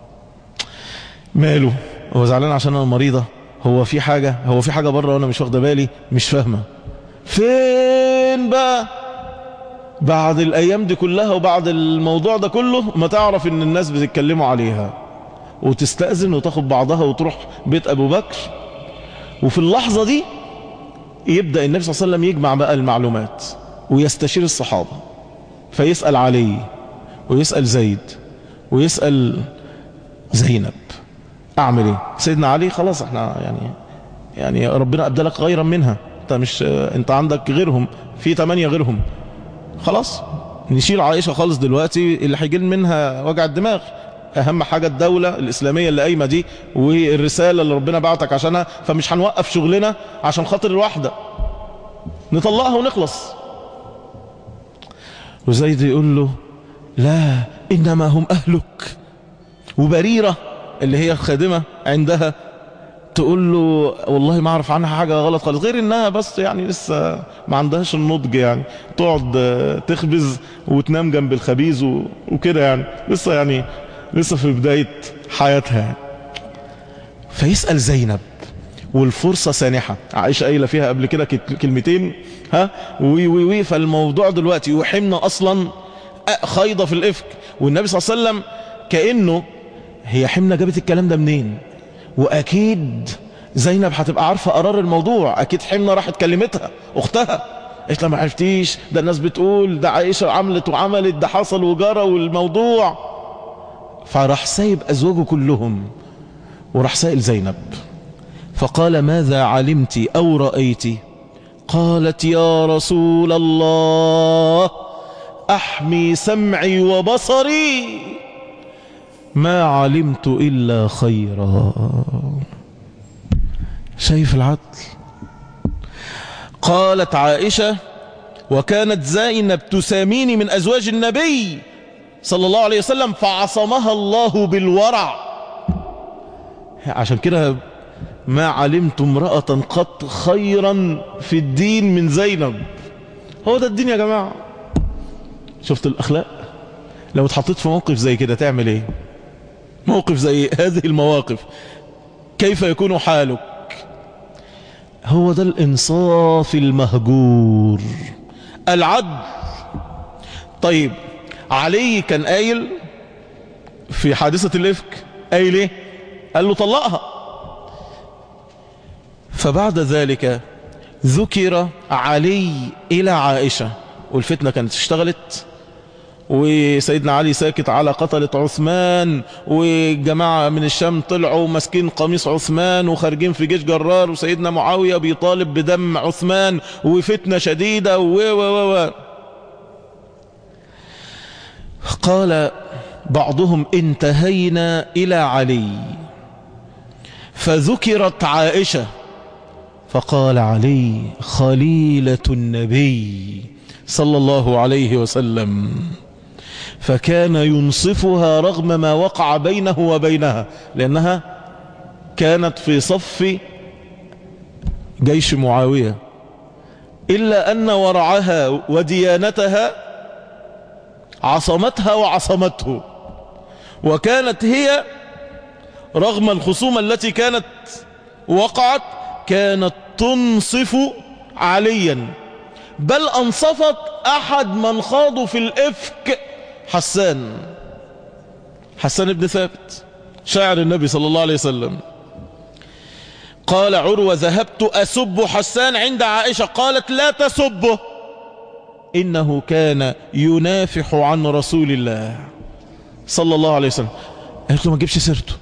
ماله هو زعلان عشان انا مريضة هو في حاجة هو في حاجة بره وانا مش واخده بالي مش فاهمة فين بقى بعد الايام دي كلها وبعد الموضوع ده كله ما تعرف ان الناس بتتكلموا عليها وتستأذن وتاخد بعضها وتروح بيت ابو بكر وفي اللحظة دي يبدأ النبي صلى الله عليه وسلم يجمع بقى المعلومات ويستشير الصحابة فيسأل علي ويسأل زيد ويسأل زينب اعمل ايه سيدنا علي خلاص احنا يعني يعني ربنا ابدلك غيرا منها انت مش انت عندك غيرهم في ثمانية غيرهم خلاص نشيل عائشة خالص دلوقتي اللي هيجي منها وجع الدماغ اهم حاجة الدولة الاسلامية اللي قايمة دي والرسالة اللي ربنا بعتك عشانها فمش هنوقف شغلنا عشان خاطر الواحدة نطلقها ونخلص وزيد يقول له لا انما هم اهلك وبريرة اللي هي الخادمة عندها تقول له والله ما اعرف عنها حاجة غلط خالص غير انها بس يعني لسه ما عندهاش النضج يعني تقعد تخبز وتنام جنب الخبيز و- وكده يعني لسه يعني لسه في بداية حياتها يعني. فيسأل زينب والفرصة سانحة عائشة قايلة فيها قبل كده كت- كلمتين ها وي وي وي فالموضوع دلوقتي وحمنا اصلا أ- خيضة في الافك والنبي صلى الله عليه وسلم كأنه هي حمنا جابت الكلام ده منين واكيد زينب هتبقى عارفة قرار الموضوع اكيد حمنا راحت كلمتها اختها قالت لها ما عرفتيش ده الناس بتقول ده عائشة عملت وعملت ده حصل وجرى والموضوع فراح سايب ازواجه كلهم وراح سائل زينب فقال ماذا علمت او رأيت قالت يا رسول الله احمي سمعي وبصري ما علمت الا خيرا شايف العدل قالت عائشة وكانت زينب تساميني من ازواج النبي صلى الله عليه وسلم فعصمها الله بالورع عشان كده ما علمت امرأة قط خيرا في الدين من زينب هو ده الدين يا جماعة شفت الأخلاق لو اتحطيت في موقف زي كده تعمل ايه موقف زي هذه المواقف كيف يكون حالك هو ده الإنصاف المهجور العدل طيب علي كان قايل في حادثة الإفك قايل ايه قال له طلقها فبعد ذلك ذكر علي إلى عائشة والفتنة كانت اشتغلت وسيدنا علي ساكت على قتلة عثمان وجماعة من الشام طلعوا ماسكين قميص عثمان وخارجين في جيش جرار وسيدنا معاوية بيطالب بدم عثمان وفتنة شديدة و و و و قال بعضهم انتهينا إلى علي فذكرت عائشة فقال علي خليلة النبي صلى الله عليه وسلم فكان ينصفها رغم ما وقع بينه وبينها لأنها كانت في صف جيش معاوية إلا أن ورعها وديانتها عصمتها وعصمته وكانت هي رغم الخصومة التي كانت وقعت كانت تنصف عليا بل أنصفت أحد من خاضوا في الإفك حسان حسان بن ثابت شاعر النبي صلى الله عليه وسلم قال عروة ذهبت أسب حسان عند عائشة قالت لا تسبه إنه كان ينافح عن رسول الله صلى الله عليه وسلم قالت له ما تجيبش سيرته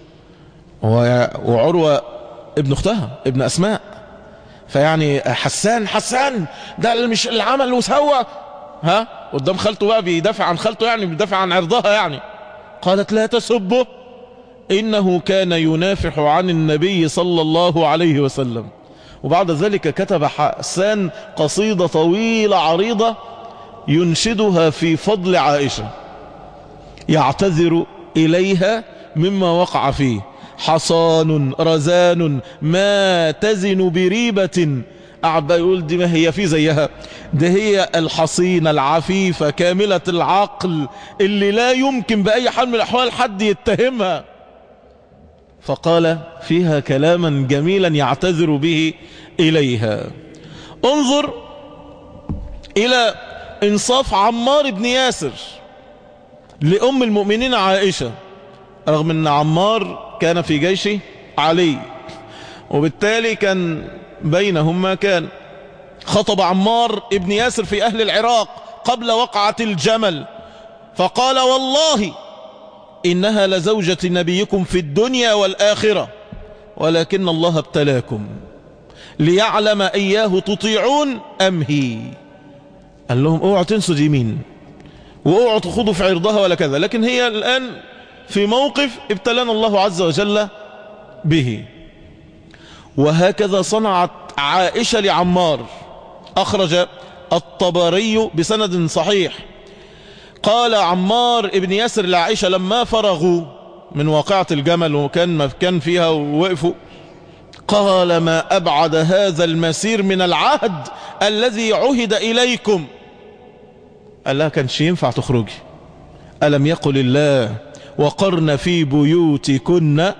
وعروة ابن اختها ابن اسماء فيعني حسان حسان ده اللي مش اللي عمل وسوى ها قدام خالته بقى بيدافع عن خالته يعني بيدافع عن عرضها يعني قالت لا تسبه انه كان ينافح عن النبي صلى الله عليه وسلم وبعد ذلك كتب حسان قصيدة طويلة عريضة ينشدها في فضل عائشة يعتذر إليها مما وقع فيه حصان رزان ما تزن بريبة أعبى يقول دي ما هي في زيها ده هي الحصينة العفيفة كاملة العقل اللي لا يمكن بأي حال من الأحوال حد يتهمها فقال فيها كلاما جميلا يعتذر به إليها انظر إلى إنصاف عمار بن ياسر لأم المؤمنين عائشة رغم أن عمار كان في جيش علي وبالتالي كان بينهم ما كان خطب عمار ابن ياسر في أهل العراق قبل وقعة الجمل فقال والله إنها لزوجة نبيكم في الدنيا والآخرة ولكن الله ابتلاكم ليعلم إياه تطيعون أم هي قال لهم اوعوا تنسوا دي مين واوعوا تخوضوا في عرضها ولا كذا لكن هي الآن في موقف ابتلانا الله عز وجل به وهكذا صنعت عائشة لعمار أخرج الطبري بسند صحيح قال عمار ابن ياسر لعائشة لما فرغوا من واقعة الجمل وكان مكان فيها ووقفوا قال ما أبعد هذا المسير من العهد الذي عهد إليكم قال لها كانش ينفع تخرجي ألم يقل الله وقرن في بيوتكن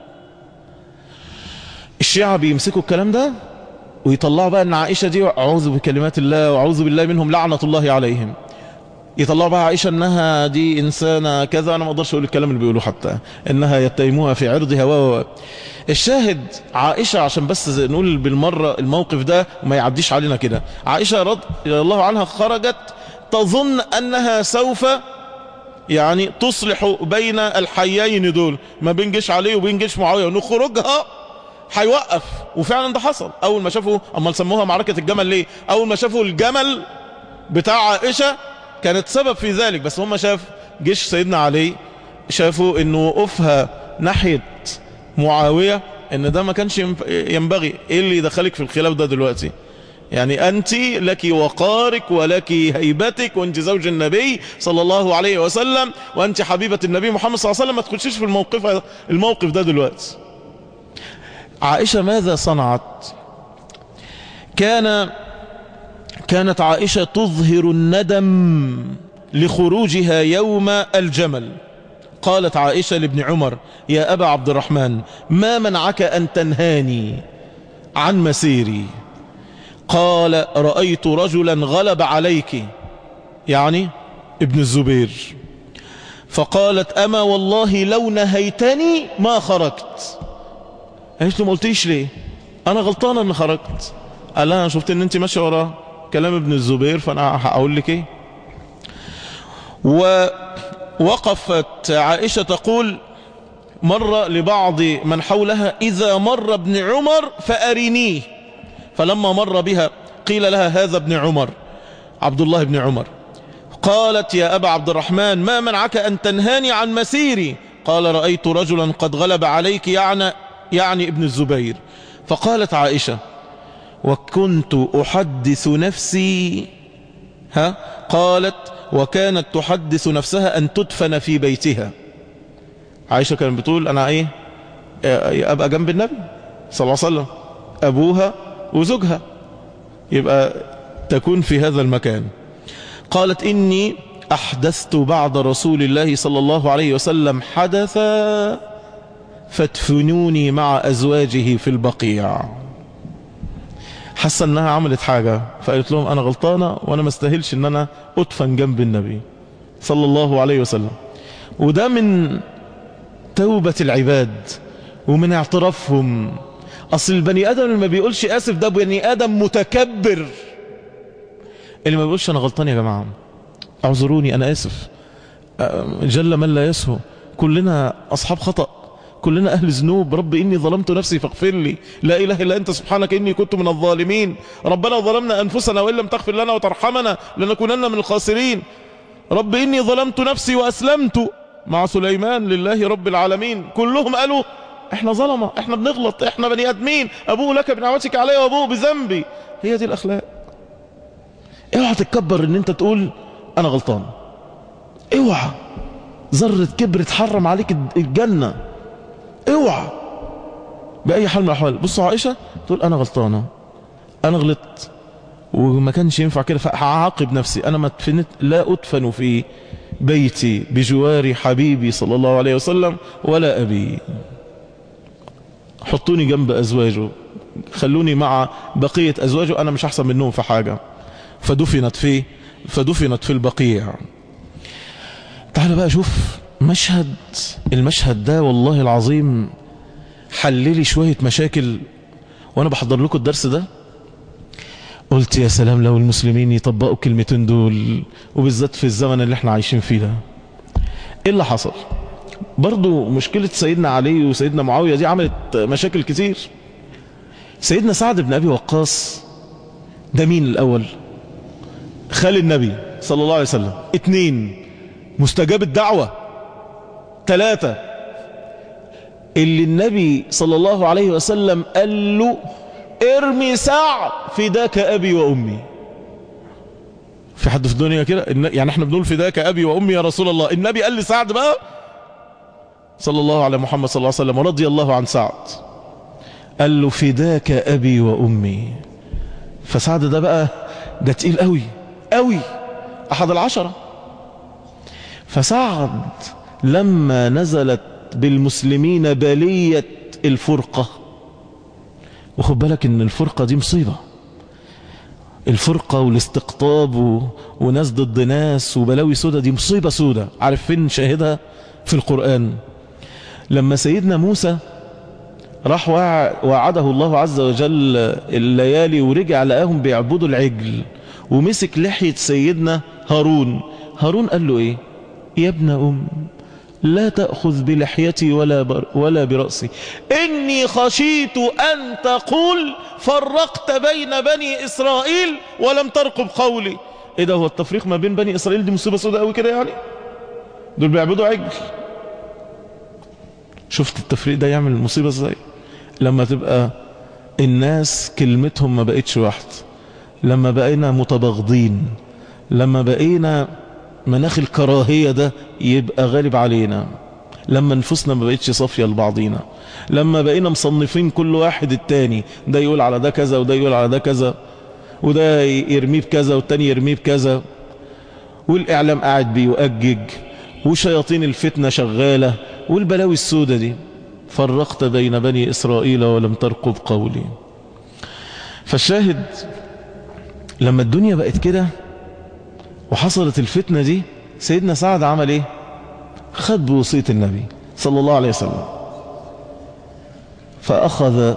الشيعة بيمسكوا الكلام ده ويطلعوا بقى ان عائشة دي اعوذ بكلمات الله واعوذ بالله منهم لعنة الله عليهم يطلعوا بقى عائشة انها دي انسانة كذا انا ما اقدرش اقول الكلام اللي بيقولوه حتى انها يتهموها في عرضها و الشاهد عائشة عشان بس نقول بالمرة الموقف ده وما يعديش علينا كده عائشة رضي الله عنها خرجت تظن انها سوف يعني تصلح بين الحيين دول ما بين جيش علي وبين جيش معاوية ونخرجها هيوقف وفعلا ده حصل اول ما شافوا اما سموها معركة الجمل ليه اول ما شافوا الجمل بتاع عائشة كانت سبب في ذلك بس هم شاف جيش سيدنا علي شافوا انه وقوفها ناحية معاوية ان ده ما كانش ينبغي ايه اللي يدخلك في الخلاف ده دلوقتي يعني أنت لك وقارك ولك هيبتك وأنت زوج النبي صلى الله عليه وسلم وأنت حبيبة النبي محمد صلى الله عليه وسلم ما تخشيش في الموقف الموقف ده دلوقتي عائشة ماذا صنعت كان كانت عائشة تظهر الندم لخروجها يوم الجمل قالت عائشة لابن عمر يا أبا عبد الرحمن ما منعك أن تنهاني عن مسيري قال رأيت رجلا غلب عليك يعني ابن الزبير فقالت أما والله لو نهيتني ما خرجت قالت له ما قلتيش ليه أنا غلطانة أن خرجت قال لها أنا شفت أن أنت ماشية ورا كلام ابن الزبير فأنا هقول لك إيه ووقفت عائشة تقول مر لبعض من حولها إذا مر ابن عمر فأرنيه فلما مر بها قيل لها هذا ابن عمر عبد الله بن عمر قالت يا أبا عبد الرحمن ما منعك أن تنهاني عن مسيري قال رأيت رجلا قد غلب عليك يعني, يعني ابن الزبير فقالت عائشة وكنت أحدث نفسي ها قالت وكانت تحدث نفسها أن تدفن في بيتها عائشة كانت بتقول أنا إيه أبقى جنب النبي صلى الله عليه وسلم أبوها وزوجها يبقى تكون في هذا المكان قالت إني أحدثت بعد رسول الله صلى الله عليه وسلم حدثا فادفنوني مع أزواجه في البقيع حس أنها عملت حاجة فقالت لهم أنا غلطانة وأنا ما استاهلش أن أنا أدفن جنب النبي صلى الله عليه وسلم وده من توبة العباد ومن اعترافهم اصل البني ادم اللي ما بيقولش اسف ده بني ادم متكبر اللي ما بيقولش انا غلطان يا جماعه اعذروني انا اسف جل من لا يسهو كلنا اصحاب خطأ كلنا اهل ذنوب رب اني ظلمت نفسي فاغفر لي لا اله الا انت سبحانك اني كنت من الظالمين ربنا ظلمنا انفسنا وان لم تغفر لنا وترحمنا لنكونن من الخاسرين رب اني ظلمت نفسي واسلمت مع سليمان لله رب العالمين كلهم قالوا احنا ظلمة احنا بنغلط احنا بني ادمين ابوه لك بنعمتك علي وابوه بذنبي هي دي الاخلاق اوعى تتكبر ان انت تقول انا غلطان اوعى ذرة كبر تحرم عليك الجنة اوعى بأي حال من الأحوال بصوا عائشة تقول أنا غلطانة أنا غلطت وما كانش ينفع كده فهعاقب نفسي أنا ما اتفنت لا أدفن في بيتي بجوار حبيبي صلى الله عليه وسلم ولا أبي حطوني جنب أزواجه خلوني مع بقية أزواجه أنا مش أحسن منهم في حاجة فدفنت في فدفنت في البقيع تعال بقى شوف مشهد المشهد ده والله العظيم حللي شوية مشاكل وانا بحضر لكم الدرس ده قلت يا سلام لو المسلمين يطبقوا الكلمتين دول وبالذات في الزمن اللي احنا عايشين فيه ده ايه اللي حصل برضو مشكلة سيدنا علي وسيدنا معاوية دي عملت مشاكل كتير سيدنا سعد بن أبي وقاص ده مين الأول خال النبي صلى الله عليه وسلم اتنين مستجاب الدعوة ثلاثة اللي النبي صلى الله عليه وسلم قال له ارمي سعد فداك أبي وأمي في حد في الدنيا كده يعني احنا بنقول فداك أبي وأمي يا رسول الله النبي قال لسعد بقى صلى الله على محمد صلى الله عليه وسلم ورضي الله عن سعد قال له فداك أبي وأمي فسعد ده بقى ده تقيل قوي قوي أحد العشرة فسعد لما نزلت بالمسلمين بالية الفرقة وخد بالك ان الفرقة دي مصيبة الفرقة والاستقطاب و... وناس ضد ناس وبلاوي سودة دي مصيبة سودة عارف فين شاهدها في القرآن لما سيدنا موسى راح وعده الله عز وجل الليالي ورجع لقاهم بيعبدوا العجل ومسك لحية سيدنا هارون هارون قال له ايه يا ابن ام لا تأخذ بلحيتي ولا, بر ولا برأسي إني خشيت أن تقول فرقت بين بني إسرائيل ولم ترقب قولي إيه ده هو التفريق ما بين بني إسرائيل دي مصيبة سوداء قوي كده يعني دول بيعبدوا عجل شفت التفريق ده يعمل المصيبة ازاي لما تبقى الناس كلمتهم ما بقتش واحد لما بقينا متبغضين لما بقينا مناخ الكراهية ده يبقى غالب علينا لما نفوسنا ما بقتش صافية لبعضينا لما بقينا مصنفين كل واحد التاني ده يقول على ده كذا وده يقول على ده كذا وده يرميه بكذا والتاني يرميه بكذا والإعلام قاعد بيؤجج وشياطين الفتنة شغالة والبلاوي السودة دي فرقت بين بني إسرائيل ولم ترقب قولي فالشاهد لما الدنيا بقت كده وحصلت الفتنة دي سيدنا سعد عمل ايه خد بوصية النبي صلى الله عليه وسلم فأخذ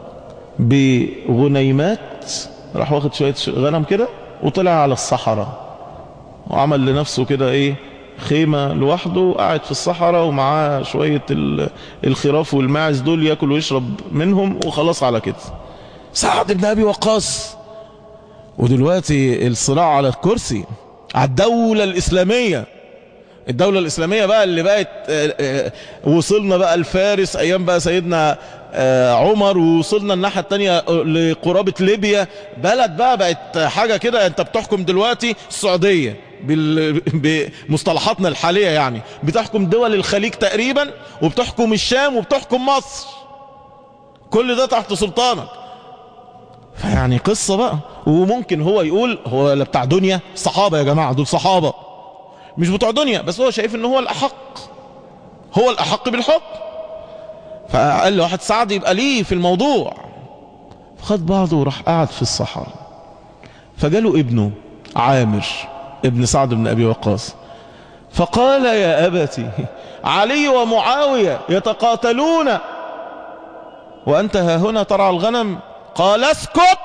بغنيمات راح واخد شوية غنم كده وطلع على الصحراء وعمل لنفسه كده ايه خيمة لوحده قاعد في الصحراء ومعاه شوية الخراف والماعز دول ياكل ويشرب منهم وخلاص على كده سعد بن أبي وقاص ودلوقتي الصراع على الكرسي على الدولة الإسلامية الدولة الإسلامية بقى اللي بقت وصلنا بقى الفارس أيام بقى سيدنا عمر ووصلنا الناحية التانية لقرابة ليبيا بلد بقى بقت حاجة كده انت بتحكم دلوقتي السعودية بمصطلحاتنا الحالية يعني بتحكم دول الخليج تقريبا وبتحكم الشام وبتحكم مصر كل ده تحت سلطانك فيعني قصة بقى وممكن هو يقول هو لا بتاع دنيا صحابة يا جماعة دول صحابة مش بتوع دنيا بس هو شايف ان هو الأحق هو الأحق بالحكم فقال له واحد سعد يبقى ليه في الموضوع فخد بعضه وراح قعد في الصحراء فجاله ابنه عامر ابن سعد بن أبي وقاص فقال يا أبتي علي ومعاوية يتقاتلون وأنت ها هنا ترعى الغنم قال اسكت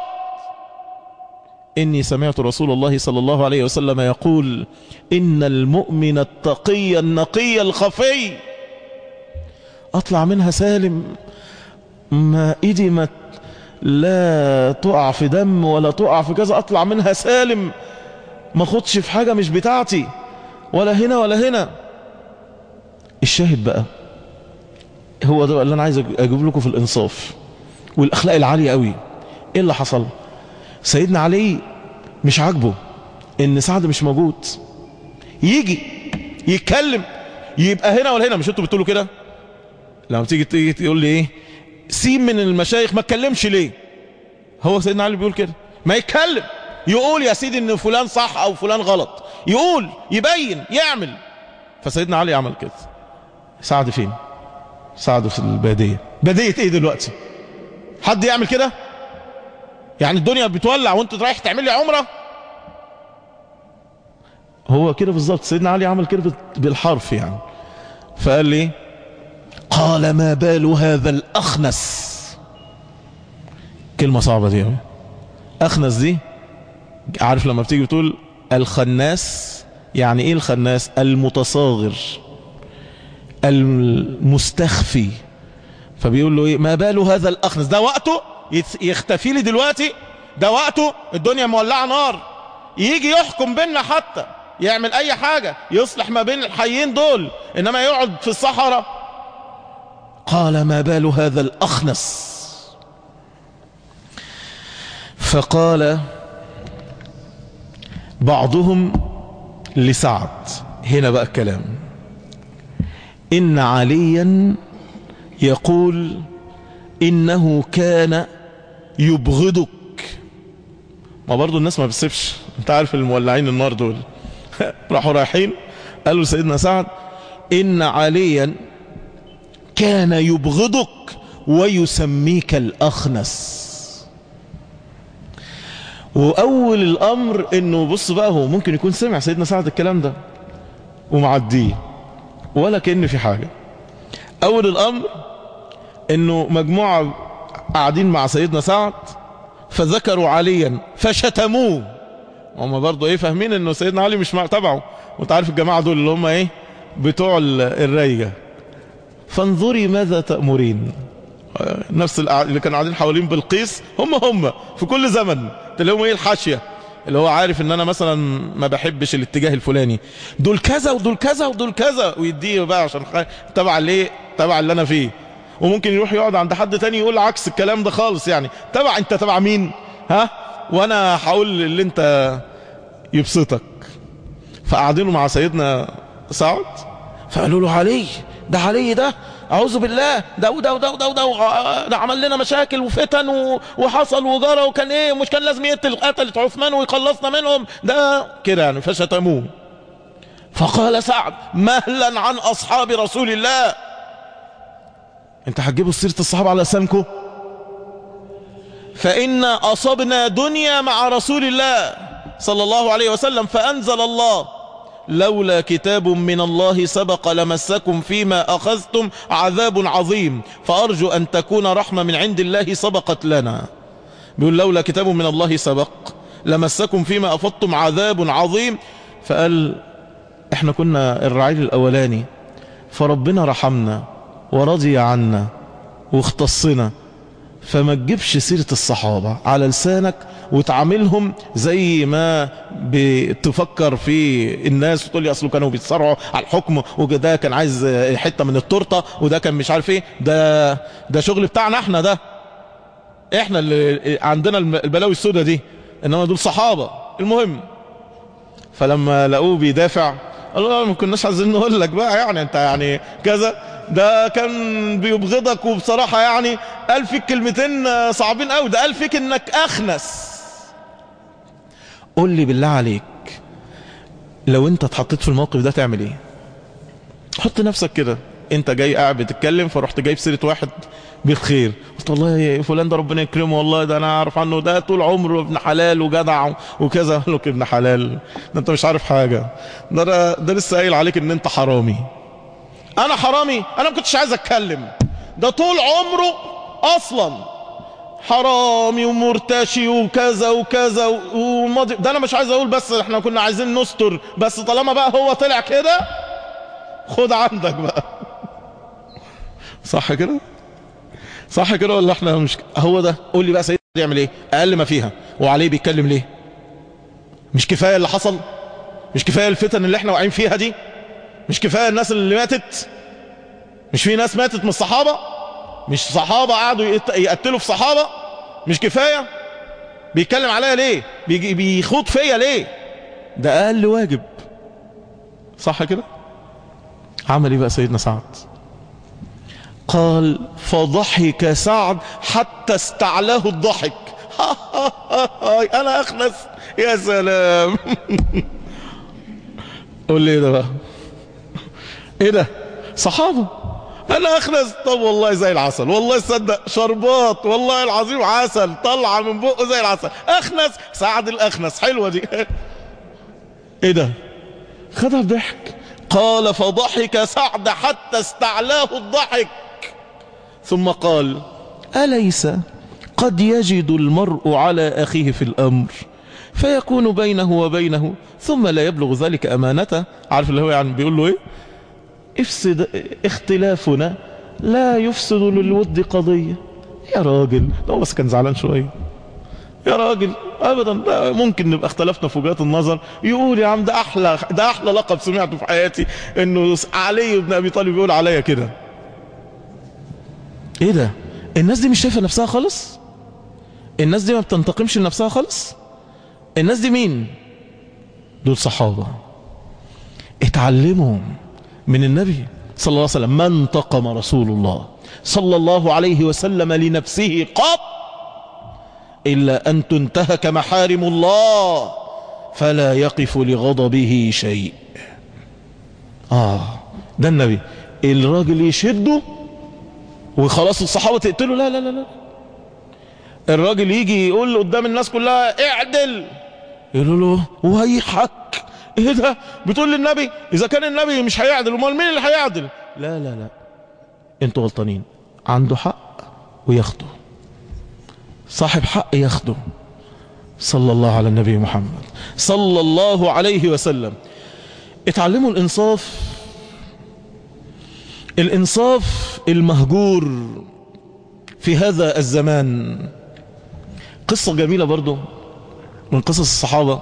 إني سمعت رسول الله صلى الله عليه وسلم يقول إن المؤمن التقي النقي الخفي أطلع منها سالم ما إيدي ما لا تقع في دم ولا تقع في كذا أطلع منها سالم ما خدش في حاجة مش بتاعتي ولا هنا ولا هنا الشاهد بقى هو ده اللي أنا عايز أجيب لكم في الإنصاف والأخلاق العالية قوي إيه اللي حصل سيدنا علي مش عاجبه إن سعد مش موجود يجي يتكلم يبقى هنا ولا هنا مش انتوا بتقولوا كده لما تيجي تيجي تقول لي ايه سيب من المشايخ ما اتكلمش ليه هو سيدنا علي بيقول كده ما يتكلم يقول يا سيدي ان فلان صح او فلان غلط يقول يبين يعمل فسيدنا علي عمل كده سعد فين سعد في البادية بادية ايه دلوقتي حد يعمل كده يعني الدنيا بتولع وانت رايح تعمل لي عمره هو كده بالظبط سيدنا علي عمل كده بالحرف يعني فقال لي قال ما بال هذا الأخنس كلمة صعبة دي أخنس دي عارف لما بتيجي بتقول الخناس يعني ايه الخناس المتصاغر المستخفي فبيقول له ايه ما بال هذا الاخنس ده وقته يت- يختفي لي دلوقتي ده وقته الدنيا مولعه نار يجي يحكم بينا حتى يعمل اي حاجة يصلح ما بين الحيين دول انما يقعد في الصحراء قال ما بال هذا الاخنس فقال بعضهم لسعد هنا بقى الكلام إن عليا يقول إنه كان يبغضك ما برضو الناس ما بتسيبش انت عارف المولعين النار دول راحوا رايحين قالوا سيدنا سعد إن عليا كان يبغضك ويسميك الأخنس وأول الأمر إنه بص بقى هو ممكن يكون سمع سيدنا سعد الكلام ده ومعديه ولا كأن في حاجة أول الأمر إنه مجموعة قاعدين مع سيدنا سعد فذكروا عليا فشتموه هم برضو ايه فاهمين انه سيدنا علي مش مع تبعه وانت عارف الجماعة دول اللي هم ايه بتوع ال- الريجة فانظري ماذا تأمرين آه، نفس القع- اللي كانوا قاعدين حوالين بلقيس هم هم في كل زمن تلاقيهم ايه الحاشية اللي هو عارف ان انا مثلا ما بحبش الاتجاه الفلاني دول كذا ودول كذا ودول كذا ويديه بقى عشان خ... تبع ليه تبع اللي انا فيه وممكن يروح يقعد عند حد تاني يقول عكس الكلام ده خالص يعني تبع انت تبع مين ها وانا هقول اللي انت يبسطك فقعدينه مع سيدنا سعد فقالوا له علي ده علي ده اعوذ بالله ده وده وده وده وده وع- ده عمل لنا مشاكل وفتن و- وحصل وجرى وكان ايه مش كان لازم يقتل قتلة عثمان ويخلصنا منهم ده كده يعني فشتموه فقال سعد مهلا عن اصحاب رسول الله انت هتجيبوا سيره الصحابه على لسانكم فإنا أصبنا دنيا مع رسول الله صلى الله عليه وسلم فأنزل الله لولا كتاب من الله سبق لمسكم فيما أخذتم عذاب عظيم فأرجو أن تكون رحمة من عند الله سبقت لنا بيقول لولا كتاب من الله سبق لمسكم فيما أفضتم عذاب عظيم فقال احنا كنا الرعيل الأولاني فربنا رحمنا ورضي عنا واختصنا فما تجيبش سيرة الصحابة على لسانك وتعاملهم زي ما بتفكر في الناس وتقول لي اصله كانوا بيتصارعوا على الحكم وده كان عايز حتة من التورتة وده كان مش عارف ايه ده ده شغل بتاعنا احنا ده احنا اللي عندنا البلاوي السوداء دي انما دول صحابة المهم فلما لقوه بيدافع قالوا له ما كناش عايزين نقول لك بقى يعني انت يعني كذا ده كان بيبغضك وبصراحة يعني قال فيك كلمتين صعبين قوي ده قال فيك انك اخنس قول لي بالله عليك لو انت اتحطيت في الموقف ده تعمل ايه حط نفسك كده انت جاي قاعد بتتكلم فرحت جايب سيرة واحد بالخير قلت والله يا فلان ده ربنا يكرمه والله ده انا اعرف عنه ده طول عمره ابن حلال وجدع وكذا قال لك ابن حلال ده انت مش عارف حاجة ده ده, ده لسه قايل عليك ان انت حرامي انا حرامي انا ما كنتش عايز اتكلم ده طول عمره اصلا حرامي ومرتشي وكذا وكذا وماضي ده انا مش عايز اقول بس احنا كنا عايزين نستر بس طالما بقى هو طلع كده خد عندك بقى صح كده صح كده ولا احنا مش هو ده قول لي بقى سيدنا يعمل ايه اقل ما فيها وعليه بيتكلم ليه مش كفايه اللي حصل مش كفايه الفتن اللي احنا واقعين فيها دي مش كفايه الناس اللي ماتت مش في ناس ماتت من الصحابه مش صحابه قعدوا يقت- يقتلوا في صحابه مش كفايه بيتكلم عليا ليه بيجي بيخوض فيا ليه ده اقل واجب صح كده عمل ايه بقى سيدنا سعد قال فضحك سعد حتى استعلاه الضحك انا اخنس يا سلام قول لي ايه ده بقى ايه ده صحابه انا اخنس طب والله زي العسل والله صدق شربات والله العظيم عسل طلع من بقه زي العسل اخنس سعد الاخنس حلوه دي ايه ده خدها بضحك قال فضحك سعد حتى استعلاه الضحك ثم قال أليس قد يجد المرء على أخيه في الأمر فيكون بينه وبينه ثم لا يبلغ ذلك أمانته عارف اللي هو يعني بيقول له إيه افسد اختلافنا لا يفسد للود قضية يا راجل لو بس كان زعلان شوية يا راجل ابدا ده ممكن نبقى اختلفنا في وجهات النظر يقول يا عم ده احلى ده احلى لقب سمعته في حياتي انه علي بن ابي طالب يقول عليا كده ايه ده الناس دي مش شايفه نفسها خالص الناس دي ما بتنتقمش لنفسها خالص الناس دي مين دول صحابه اتعلموا من النبي صلى الله عليه وسلم ما انتقم رسول الله صلى الله عليه وسلم لنفسه قط إلا أن تنتهك محارم الله فلا يقف لغضبه شيء آه ده النبي الراجل يشده وخلاص الصحابة تقتله لا لا لا لا الراجل يجي يقول له قدام الناس كلها اعدل يقولوا له ويحك ايه ده بتقول للنبي اذا كان النبي مش هيعدل امال مين اللي هيعدل لا لا لا انتوا غلطانين عنده حق وياخده صاحب حق ياخده صلى الله على النبي محمد صلى الله عليه وسلم اتعلموا الانصاف الانصاف المهجور في هذا الزمان قصة جميلة برضو من قصص الصحابة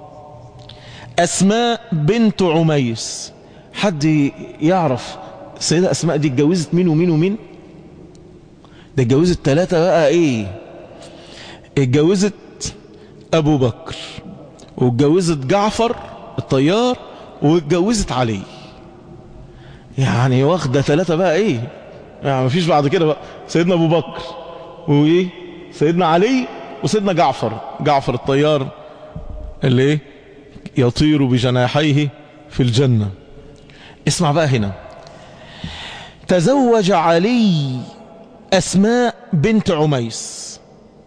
أسماء بنت عميس حد يعرف السيدة أسماء دي اتجوزت مين ومين ومين ده اتجوزت ثلاثة بقى ايه اتجوزت أبو بكر واتجوزت جعفر الطيار واتجوزت علي يعني واخدة ثلاثة بقى ايه يعني مفيش بعد كده بقى سيدنا أبو بكر وايه سيدنا علي وسيدنا جعفر جعفر الطيار اللي ايه يطير بجناحيه في الجنة اسمع بقى هنا تزوج علي أسماء بنت عميس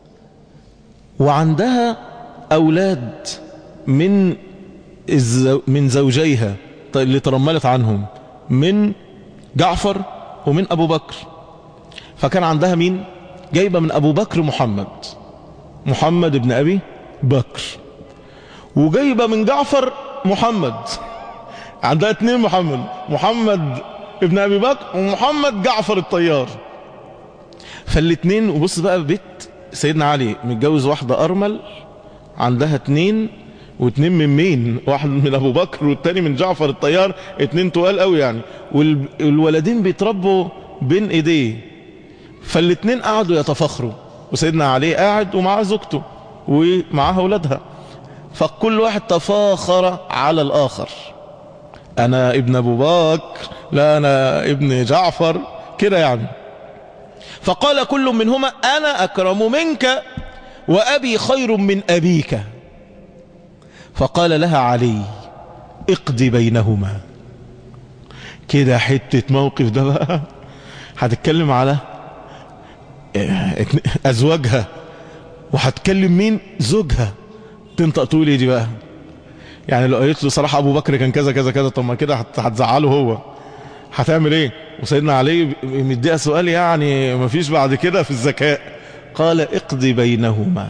وعندها أولاد من الزو من زوجيها اللي ترملت عنهم من جعفر ومن أبو بكر فكان عندها مين جايبة من أبو بكر محمد محمد ابن أبي بكر وجايبة من جعفر محمد عندها اتنين محمد محمد ابن أبي بكر ومحمد جعفر الطيار فالاتنين وبص بقى بيت سيدنا علي متجوز واحدة أرمل عندها اتنين واتنين من مين واحد من ابو بكر والتاني من جعفر الطيار اتنين تقال قوي يعني والولدين بيتربوا بين ايديه فالاتنين قعدوا يتفخروا وسيدنا علي قاعد ومعاه زوجته ومعاها اولادها فكل واحد تفاخر على الاخر انا ابن ابو بكر لا انا ابن جعفر كده يعني فقال كل منهما انا اكرم منك وابي خير من ابيك فقال لها علي اقضي بينهما كده حتة موقف ده بقى هتتكلم على ازواجها وهتكلم مين زوجها تنطق تقول ايه دي بقى يعني لو قالت له صراحة ابو بكر كان كذا كذا كذا طب ما كده هتزعله هو هتعمل ايه وسيدنا علي مديها سؤال يعني ما فيش بعد كده في الذكاء قال اقضي بينهما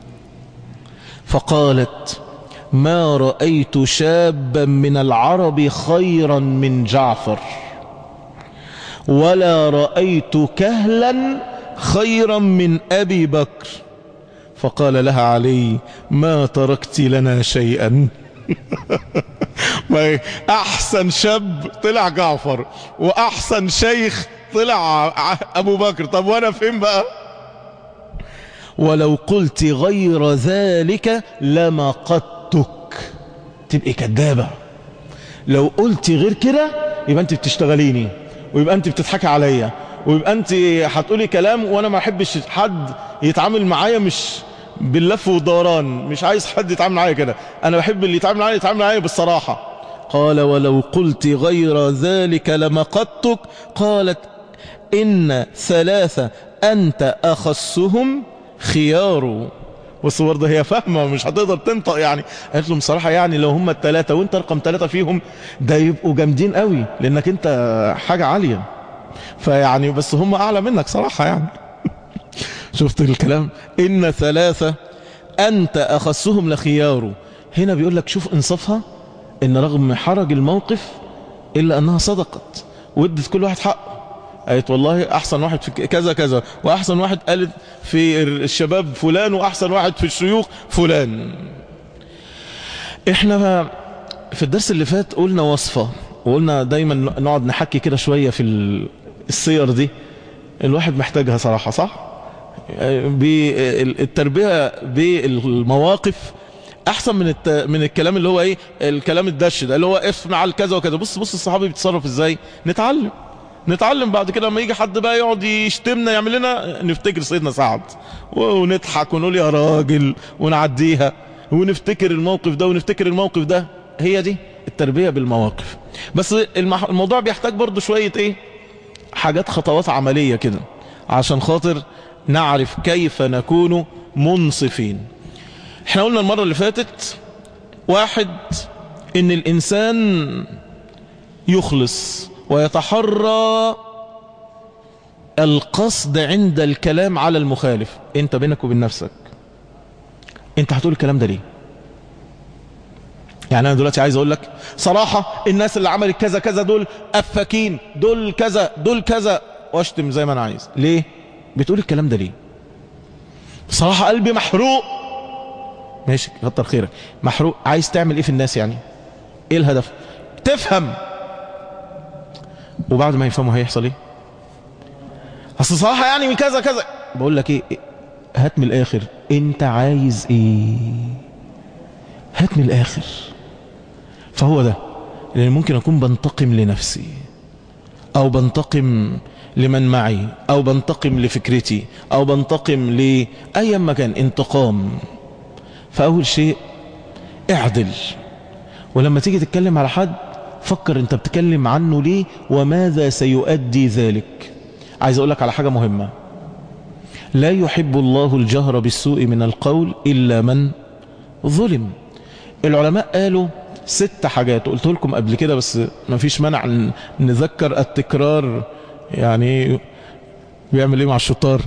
فقالت ما رأيت شابا من العرب خيرا من جعفر ولا رأيت كهلا خيرا من أبي بكر فقال لها علي ما تركت لنا شيئا أحسن شاب طلع جعفر وأحسن شيخ طلع أبو بكر طب وأنا فين بقى ولو قلت غير ذلك لما قدتك تبقي كدابة لو قلت غير كده يبقى انت بتشتغليني ويبقى انت بتضحكي عليا ويبقى انت هتقولي كلام وانا ما احبش حد يتعامل معايا مش باللف والدوران مش عايز حد يتعامل معايا كده انا بحب اللي يتعامل معايا يتعامل معايا بالصراحة قال ولو قلت غير ذلك لمقتك قالت إن ثلاثة أنت أخصهم خيار بص برضه هي فاهمة مش هتقدر تنطق يعني قالت لهم صراحة يعني لو هم الثلاثة وانت رقم ثلاثة فيهم ده يبقوا جامدين قوي لانك انت حاجة عالية فيعني بس هم اعلى منك صراحة يعني شفت الكلام ان ثلاثة انت اخصهم لخيار هنا بيقول لك شوف انصافها ان رغم حرج الموقف إلا أنها صدقت وادت كل واحد حقه قالت والله أحسن واحد في كذا كذا وأحسن واحد قالت في الشباب فلان وأحسن واحد في الشيوخ فلان احنا في الدرس اللي فات قلنا وصفة وقلنا دايما نقعد نحكي كده شوية في السير دي الواحد محتاجها صراحة صح بالتربية بالمواقف احسن من الت... من الكلام اللي هو ايه الكلام الدش ده اللي هو افعل كذا وكذا بص بص الصحابي بيتصرف ازاي نتعلم نتعلم بعد كده لما يجي حد بقى يقعد يشتمنا يعمل لنا نفتكر سيدنا سعد ونضحك ونقول يا راجل ونعديها ونفتكر الموقف ده ونفتكر الموقف ده هي دي التربية بالمواقف بس المح... الموضوع بيحتاج برضو شوية ايه حاجات خطوات عملية كده عشان خاطر نعرف كيف نكون منصفين احنا قلنا المرة اللي فاتت واحد ان الانسان يخلص ويتحرى القصد عند الكلام على المخالف انت بينك وبين نفسك انت هتقول الكلام ده ليه يعني انا دلوقتي عايز اقول لك صراحة الناس اللي عملت كذا كذا دول افاكين دول كذا دول كذا واشتم زي ما انا عايز ليه بتقول الكلام ده ليه صراحة قلبي محروق ماشي كتر خيرك محروق عايز تعمل ايه في الناس يعني ايه الهدف تفهم وبعد ما يفهموا هيحصل ايه اصل صراحة يعني من كذا كذا بقول لك ايه هات من الاخر انت عايز ايه هات من الاخر فهو ده لان ممكن اكون بنتقم لنفسي او بنتقم لمن معي او بنتقم لفكرتي او بنتقم لأي مكان انتقام فاول شيء اعدل ولما تيجي تتكلم على حد فكر انت بتتكلم عنه ليه وماذا سيؤدي ذلك عايز اقول لك على حاجة مهمة لا يحب الله الجهر بالسوء من القول إلا من ظلم العلماء قالوا ست حاجات قلت لكم قبل كده بس ما فيش منع نذكر التكرار يعني بيعمل ايه مع الشطار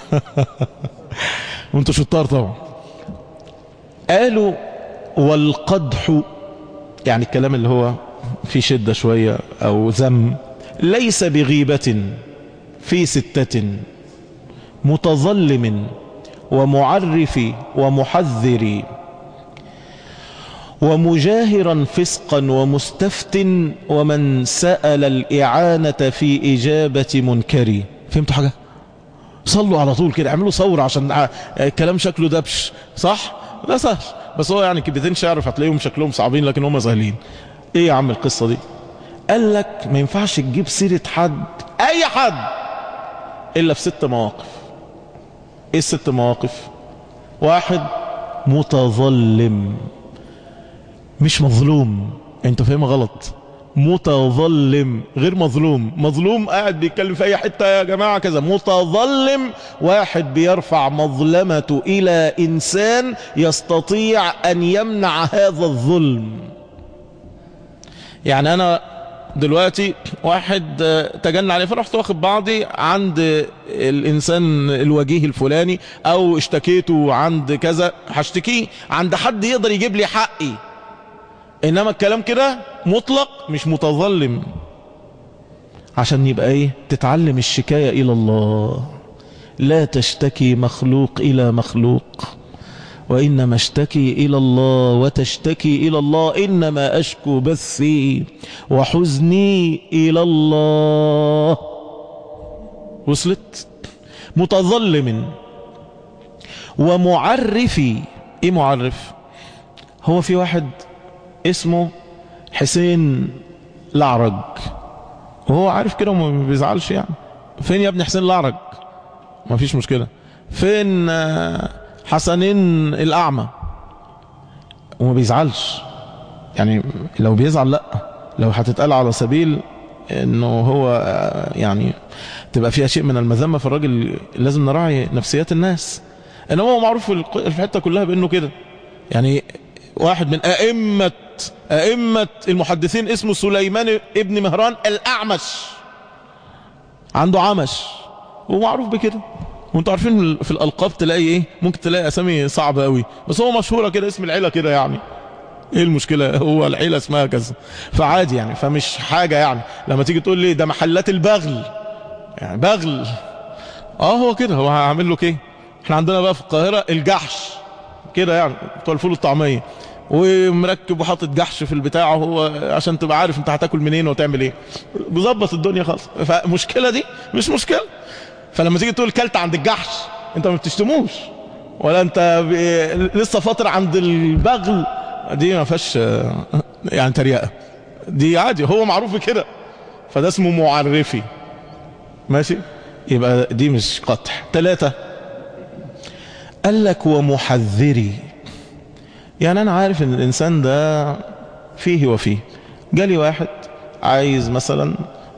وانتوا شطار طبعا قالوا والقدح يعني الكلام اللي هو في شدة شوية او ذم ليس بغيبة في ستة متظلم ومعرف ومحذر ومجاهرا فسقا ومستفت ومن سأل الإعانة في إجابة منكر فهمتوا حاجة صلوا على طول كده اعملوا ثورة عشان الكلام شكله دبش صح لا سهل بس هو يعني كلمتين شعر هتلاقيهم شكلهم صعبين لكن هم سهلين ايه يا عم القصة دي قال لك ما ينفعش تجيب سيرة حد اي حد الا في ست مواقف ايه الست مواقف واحد متظلم مش مظلوم انت فاهم غلط متظلم غير مظلوم مظلوم قاعد بيتكلم في اي حتة يا جماعة كذا متظلم واحد بيرفع مظلمته الى انسان يستطيع ان يمنع هذا الظلم يعني انا دلوقتي واحد تجنى عليه فرحت واخد بعضي عند الانسان الوجيه الفلاني او اشتكيته عند كذا هشتكيه عند حد يقدر يجيب لي حقي انما الكلام كده مطلق مش متظلم عشان يبقى ايه تتعلم الشكاية الى الله لا تشتكي مخلوق الى مخلوق وإنما اشتكي إلى الله وتشتكي إلى الله إنما أشكو بثي وحزني إلى الله وصلت متظلم ومعرفي إيه معرف هو في واحد اسمه حسين الأعرج وهو عارف كده وما بيزعلش يعني فين يا ابن حسين الأعرج ما فيش مشكلة فين حسنين الأعمى وما بيزعلش يعني لو بيزعل لا لو هتتقال على سبيل انه هو يعني تبقى فيها شيء من المذمة فالراجل لازم نراعي نفسيات الناس انما هو معروف في الحتة كلها بانه كده يعني واحد من ائمة ائمة المحدثين اسمه سليمان ابن مهران الاعمش عنده عمش ومعروف بكده وانتوا عارفين في الالقاب تلاقي ايه ممكن تلاقي اسامي صعبه قوي بس هو مشهوره كده اسم العيله كده يعني ايه المشكلة هو العيلة اسمها كذا فعادي يعني فمش حاجة يعني لما تيجي تقول لي ده محلات البغل يعني بغل اه هو كده هو هعمل له ايه احنا عندنا بقى في القاهرة الجحش كده يعني بتوع الفول الطعمية ومركب وحاطط جحش في البتاع هو عشان تبقى عارف انت هتاكل منين وتعمل ايه بظبط الدنيا خالص فمشكلة دي مش مشكلة فلما تيجي تقول كلت عند الجحش انت ما بتشتموش ولا انت ب... لسه فاطر عند البغل دي ما فيهاش يعني تريقه دي عادي هو معروف كده فده اسمه معرفي ماشي يبقى دي مش قطع ثلاثة قال لك ومحذري يعني انا عارف ان الانسان ده فيه وفيه جالي واحد عايز مثلا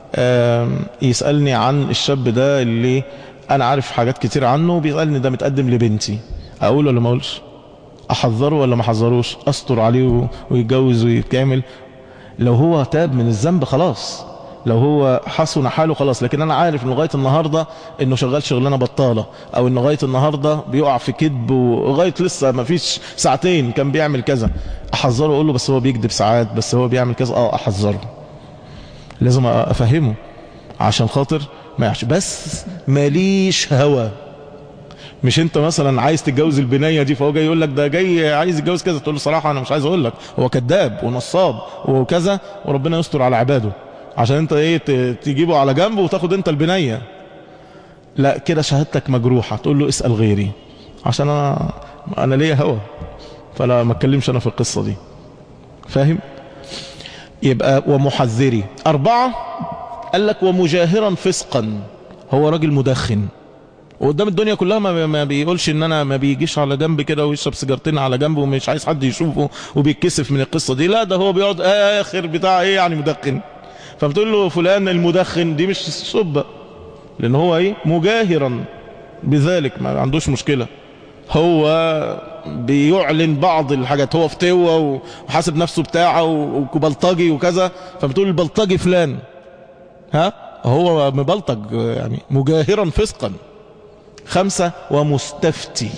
يسألني عن الشاب ده اللي انا عارف حاجات كتير عنه بيسألني ده متقدم لبنتي اقول ولا ما اقولش احذره ولا ما احذروش استر عليه ويتجوز ويتكامل لو هو تاب من الذنب خلاص لو هو حسن حاله خلاص لكن انا عارف ان لغايه النهارده انه شغال شغلانه بطاله او ان لغايه النهارده بيقع في كذب ولغايه لسه ما فيش ساعتين كان بيعمل كذا احذره اقول له بس هو بيكذب ساعات بس هو بيعمل كذا اه احذره لازم افهمه عشان خاطر ما يعش بس ماليش هوى مش انت مثلا عايز تتجوز البنية دي فهو جاي يقول لك ده جاي عايز يتجوز كذا تقول له صراحة انا مش عايز اقول لك هو كذاب ونصاب وكذا وربنا يستر على عباده عشان انت ايه تجيبه على جنب وتاخد انت البنية لا كده شهادتك مجروحة تقول له اسأل غيري عشان انا انا ليا هوى فلا ما اتكلمش انا في القصة دي فاهم يبقى ومحذري اربعة قال لك ومجاهرا فسقا هو راجل مدخن وقدام الدنيا كلها ما, ما بيقولش ان انا ما بيجيش على جنب كده ويشرب سيجارتين على جنب ومش عايز حد يشوفه وبيتكسف من القصة دي لا ده هو بيقعد اخر بتاع ايه يعني مدخن فبتقول له فلان المدخن دي مش صبة لان هو ايه مجاهرا بذلك ما عندوش مشكلة هو بيعلن بعض الحاجات هو فتوة وحاسب نفسه بتاعه وبلطجي وكذا فبتقول البلطجي فلان ها هو مبلطج يعني مجاهرا فسقا خمسة ومستفتي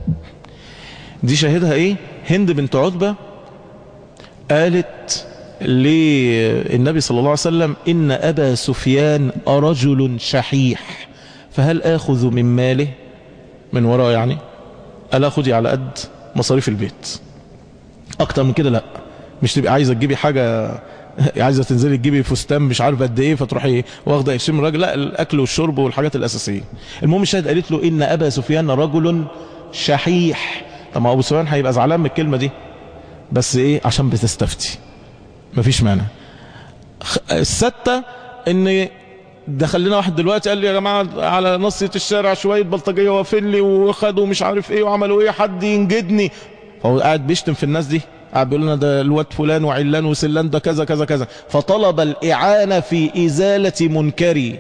دي شاهدها ايه هند بنت عتبة قالت للنبي صلى الله عليه وسلم إن أبا سفيان رجل شحيح فهل آخذ من ماله من وراه يعني ألا خدي على قد مصاريف البيت أكتر من كده لا مش تبقى عايزة تجيبي حاجة عايزة تنزلي تجيبي فستان مش عارف قد ايه فتروحي واخده قرشين من الراجل لا الاكل والشرب والحاجات الاساسيه المهم الشاهد قالت له ان ابا سفيان رجل شحيح طب ما ابو سفيان هيبقى زعلان من الكلمه دي بس ايه عشان بتستفتي مفيش مانع الستة ان دخل لنا واحد دلوقتي قال لي يا جماعة على نصية الشارع شوية بلطجية وقفل لي وخدوا مش عارف ايه وعملوا ايه حد ينجدني فهو قاعد بيشتم في الناس دي قاعد بيقول لنا ده الواد فلان وعلان وسلان ده كذا كذا كذا فطلب الإعانة في إزالة منكري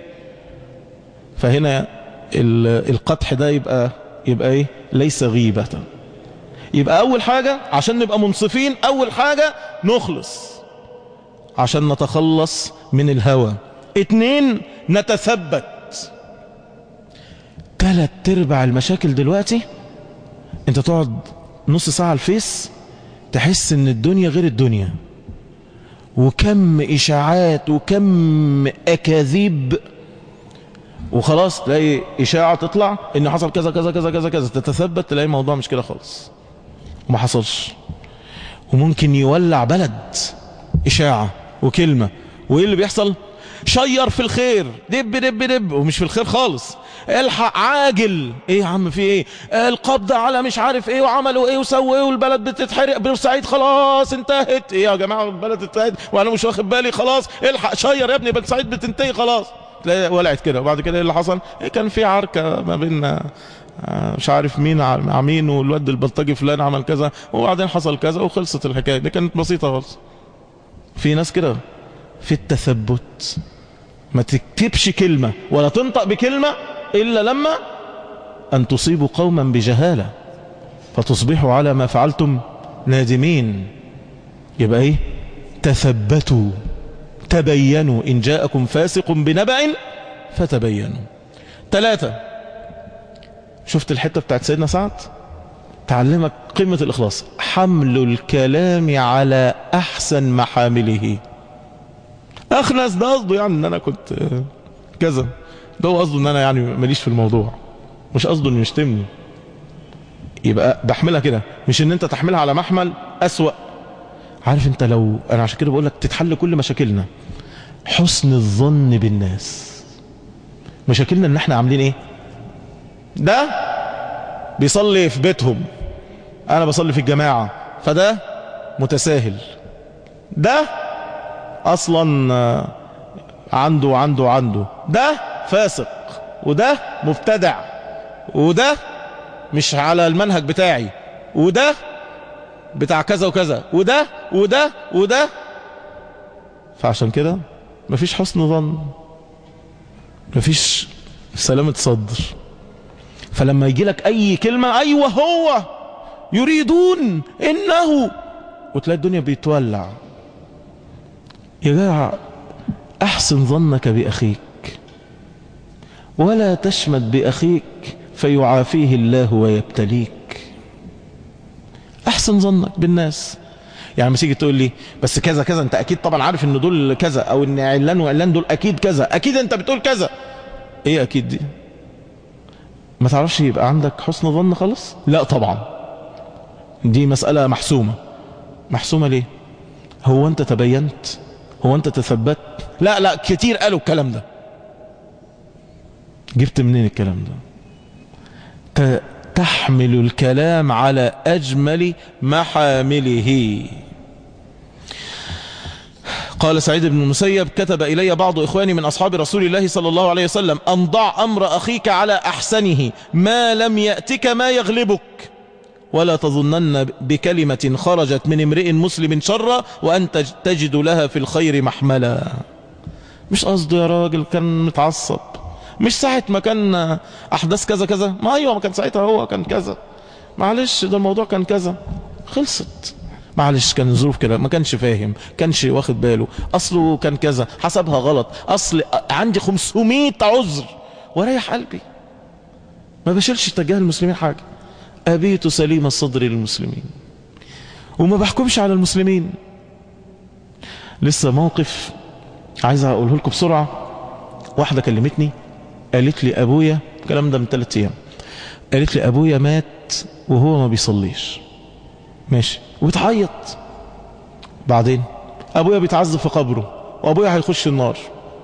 فهنا القدح ده يبقى يبقى ايه ليس غيبة يبقى أول حاجة عشان نبقى منصفين أول حاجة نخلص عشان نتخلص من الهوى اتنين نتثبت تلات ارباع المشاكل دلوقتي انت تقعد نص ساعة على الفيس تحس ان الدنيا غير الدنيا وكم اشاعات وكم اكاذيب وخلاص تلاقي اشاعة تطلع ان حصل كذا كذا كذا كذا كذا تتثبت تلاقي الموضوع مش كده خالص وما حصلش وممكن يولع بلد اشاعة وكلمة وايه اللي بيحصل شير في الخير دب دب دب ومش في الخير خالص الحق عاجل ايه يا عم في ايه القبض على مش عارف ايه وعملوا ايه وسووا ايه والبلد بتتحرق بورسعيد خلاص انتهت ايه يا جماعة البلد انتهت وانا مش واخد بالي خلاص الحق شير يا ابني بورسعيد بتنتهي خلاص تلاقي ولعت كده وبعد كده ايه اللي حصل إيه كان في عركة ما بين مش عارف مين مع مين والواد البلطجي فلان عمل كذا وبعدين حصل كذا وخلصت الحكاية دي كانت بسيطة خالص في ناس كده في التثبت ما تكتبش كلمة ولا تنطق بكلمة إلا لما أن تصيبوا قوما بجهالة فتصبحوا على ما فعلتم نادمين يبقى إيه تثبتوا تبينوا إن جاءكم فاسق بنبأ فتبينوا ثلاثة شفت الحتة بتاعت سيدنا سعد تعلمك قمة الإخلاص حمل الكلام على أحسن محامله أخنس ده قصده يعني أن أنا كنت آه، كذا ده هو قصده أن أنا يعني ماليش في الموضوع مش قصده أنه يشتمني يبقى بحملها كده مش ان انت تحملها على محمل اسوأ عارف انت لو انا عشان كده بقول لك تتحل كل مشاكلنا حسن الظن بالناس مشاكلنا ان احنا عاملين ايه ده بيصلي في بيتهم انا بصلي في الجماعة فده متساهل ده اصلا آه، عنده عنده عنده ده فاسق وده مبتدع وده مش على المنهج بتاعي وده بتاع كذا وكذا وده وده وده فعشان كده مفيش حسن ظن مفيش سلامة صدر فلما يجي لك اي كلمة ايوه هو يريدون انه وتلاقي الدنيا بيتولع يا جدع احسن ظنك باخيك ولا تشمت باخيك فيعافيه الله ويبتليك احسن ظنك بالناس يعني لما تيجي تقول لي بس كذا كذا انت اكيد طبعا عارف ان دول كذا او ان علان وعلان دول اكيد كذا اكيد انت بتقول كذا ايه اكيد دي ما تعرفش يبقى عندك حسن ظن خالص لا طبعا دي مسألة محسومة محسومة ليه هو انت تبينت هو انت تثبت لا لا كتير قالوا الكلام ده جبت منين الكلام ده ت- تحمل الكلام على أجمل محامله قال سعيد بن المسيب كتب إلي بعض إخواني من أصحاب رسول الله صلى الله عليه وسلم أن ضع أمر أخيك على أحسنه ما لم يأتك ما يغلبك ولا تظنن بكلمة خرجت من امرئ مسلم شرا وأنت تجد لها في الخير محملا مش قصده يا راجل كان متعصب مش ساعة ما كان أحداث كذا كذا ما أيوة ما كان ساعتها هو كان كذا معلش ده الموضوع كان كذا خلصت معلش كان ظروف كده ما كانش فاهم كانش واخد باله أصله كان كذا حسبها غلط أصل عندي 500 عذر وريح قلبي ما بشيلش تجاه المسلمين حاجة أبيت سليم الصدر للمسلمين وما بحكمش على المسلمين لسه موقف عايز اقوله لكم بسرعة واحدة كلمتني قالت لي ابويا الكلام ده من ثلاث ايام قالت لي ابويا مات وهو ما بيصليش ماشي وبتعيط بعدين ابويا بيتعذب في قبره وابويا هيخش النار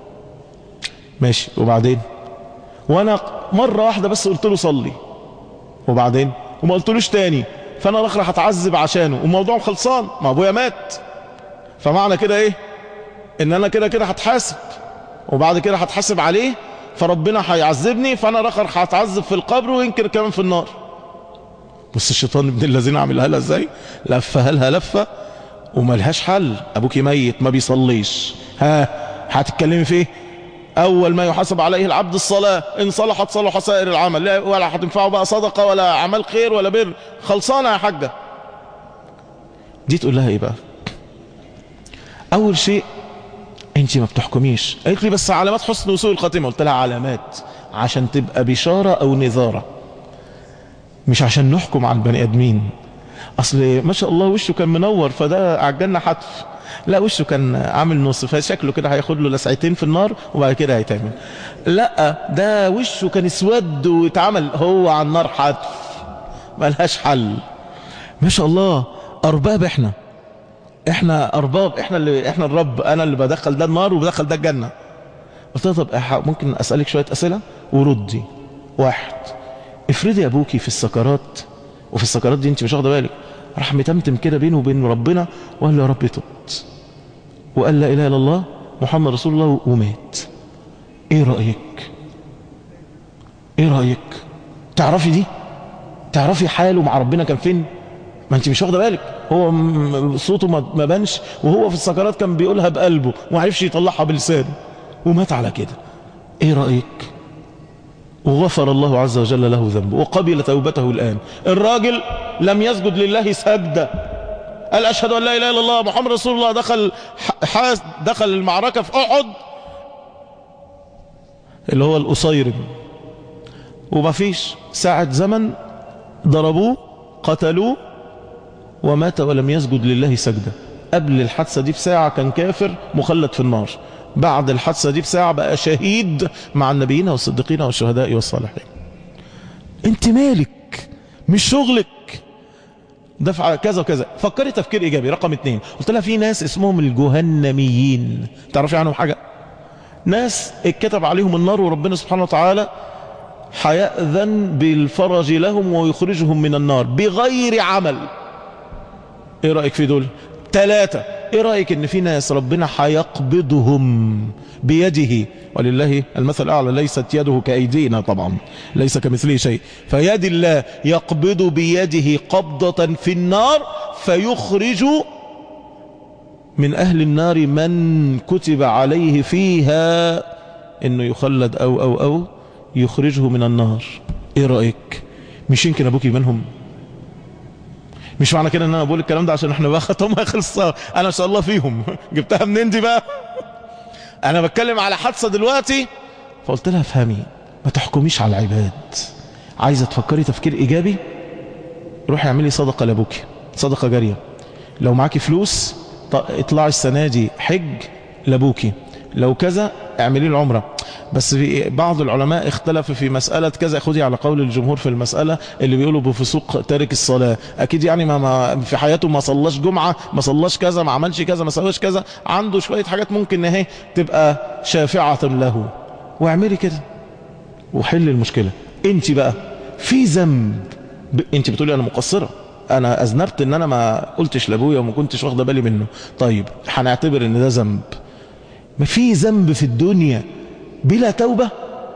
ماشي وبعدين وانا مرة واحدة بس قلت له صلي وبعدين وما قلتلوش تاني فانا الاخر هتعذب عشانه والموضوع خلصان ما ابويا مات فمعنى كده ايه ان انا كده كده هتحاسب وبعد كده هتحاسب عليه فربنا هيعذبني فانا الاخر هتعذب في القبر ويمكن كمان في النار بص الشيطان ابن الذين عملها لها ازاي لفها لها لفه وملهاش حل ابوكي ميت ما بيصليش ها هتتكلمي في ايه اول ما يحاسب عليه العبد الصلاه ان صلحت صلح سائر العمل لا ولا هتنفعه بقى صدقه ولا اعمال خير ولا بر خلصانه يا حاجه دي تقول لها ايه بقى اول شيء انت ما بتحكميش قالت لي بس علامات حسن وسوء الخاتمه قلت لها علامات عشان تبقى بشاره او نذاره مش عشان نحكم على البني ادمين اصل ما شاء الله وشه كان منور فده عجلنا حتف لا وشه كان عامل نص فشكله كده هياخد له لسعتين في النار وبعد كده هيتعمل لا ده وشه كان اسود واتعمل هو على النار حتف ملهاش حل ما شاء الله ارباب احنا احنا ارباب احنا اللي احنا الرب انا اللي بدخل ده النار وبدخل ده الجنه قلت لها طب أح- ممكن اسالك شويه اسئله وردي واحد افرضي ابوكي في السكرات وفي السكرات دي انت مش واخده بالك راح متمتم كده بينه وبين ربنا وقال له يا رب تبت وقال لا اله الا الله محمد رسول الله ومات ايه رايك ايه رايك تعرفي دي تعرفي حاله مع ربنا كان فين ما انت مش واخده بالك هو م- صوته ما ما بانش وهو في السكرات كان بيقولها بقلبه وما عرفش يطلعها بلسانه ومات على كده ايه رايك وغفر الله عز وجل له ذنبه وقبل توبته الآن الراجل لم يسجد لله سجدة قال أشهد أن لا إله إلا الله محمد رسول الله دخل ح- حاس دخل المعركة في أحد اللي هو الأصيرم وما فيش ساعة زمن ضربوه قتلوه ومات ولم يسجد لله سجدة قبل الحادثة دي بساعة كان كافر مخلد في النار بعد الحادثة دي بساعة بقى شهيد مع النبيين والصديقين والشهداء والصالحين انت مالك مش شغلك دفع كذا وكذا فكري تفكير ايجابي رقم اتنين قلت لها في ناس اسمهم الجهنميين تعرفي عنهم حاجة ناس اتكتب عليهم النار وربنا سبحانه وتعالى هيأذن بالفرج لهم ويخرجهم من النار بغير عمل ايه رأيك في دول ثلاثة ايه رأيك ان في ناس ربنا هيقبضهم بيده ولله المثل الاعلى ليست يده كايدينا طبعا ليس كمثله شيء فيد الله يقبض بيده قبضة في النار فيخرج من اهل النار من كتب عليه فيها انه يخلد او او او يخرجه من النار ايه رأيك مش يمكن ابوك منهم مش معنى كده ان انا بقول الكلام ده عشان احنا بقى ختمها خلصة انا ان شاء الله فيهم جبتها منين دي بقى انا بتكلم على حادثة دلوقتي فقلت لها افهمي ما تحكميش على العباد عايزة تفكري تفكير ايجابي روحي اعملي صدقة لابوكي صدقة جارية لو معاكي فلوس اطلعي السنة دي حج لابوكي لو كذا اعملي له عمره بس في بعض العلماء اختلفوا في مسألة كذا خدي على قول الجمهور في المسألة اللي بيقولوا بفسوق تارك الصلاة اكيد يعني ما, ما في حياته ما صلاش جمعة ما صلاش كذا ما عملش كذا ما سواش كذا عنده شوية حاجات ممكن اهي تبقى شافعة له واعملي كده وحل المشكلة انت بقى في ذنب ب... انت بتقولي انا مقصرة انا اذنبت ان انا ما قلتش لابويا وما كنتش واخده بالي منه طيب هنعتبر ان ده ذنب ما في ذنب في الدنيا بلا توبة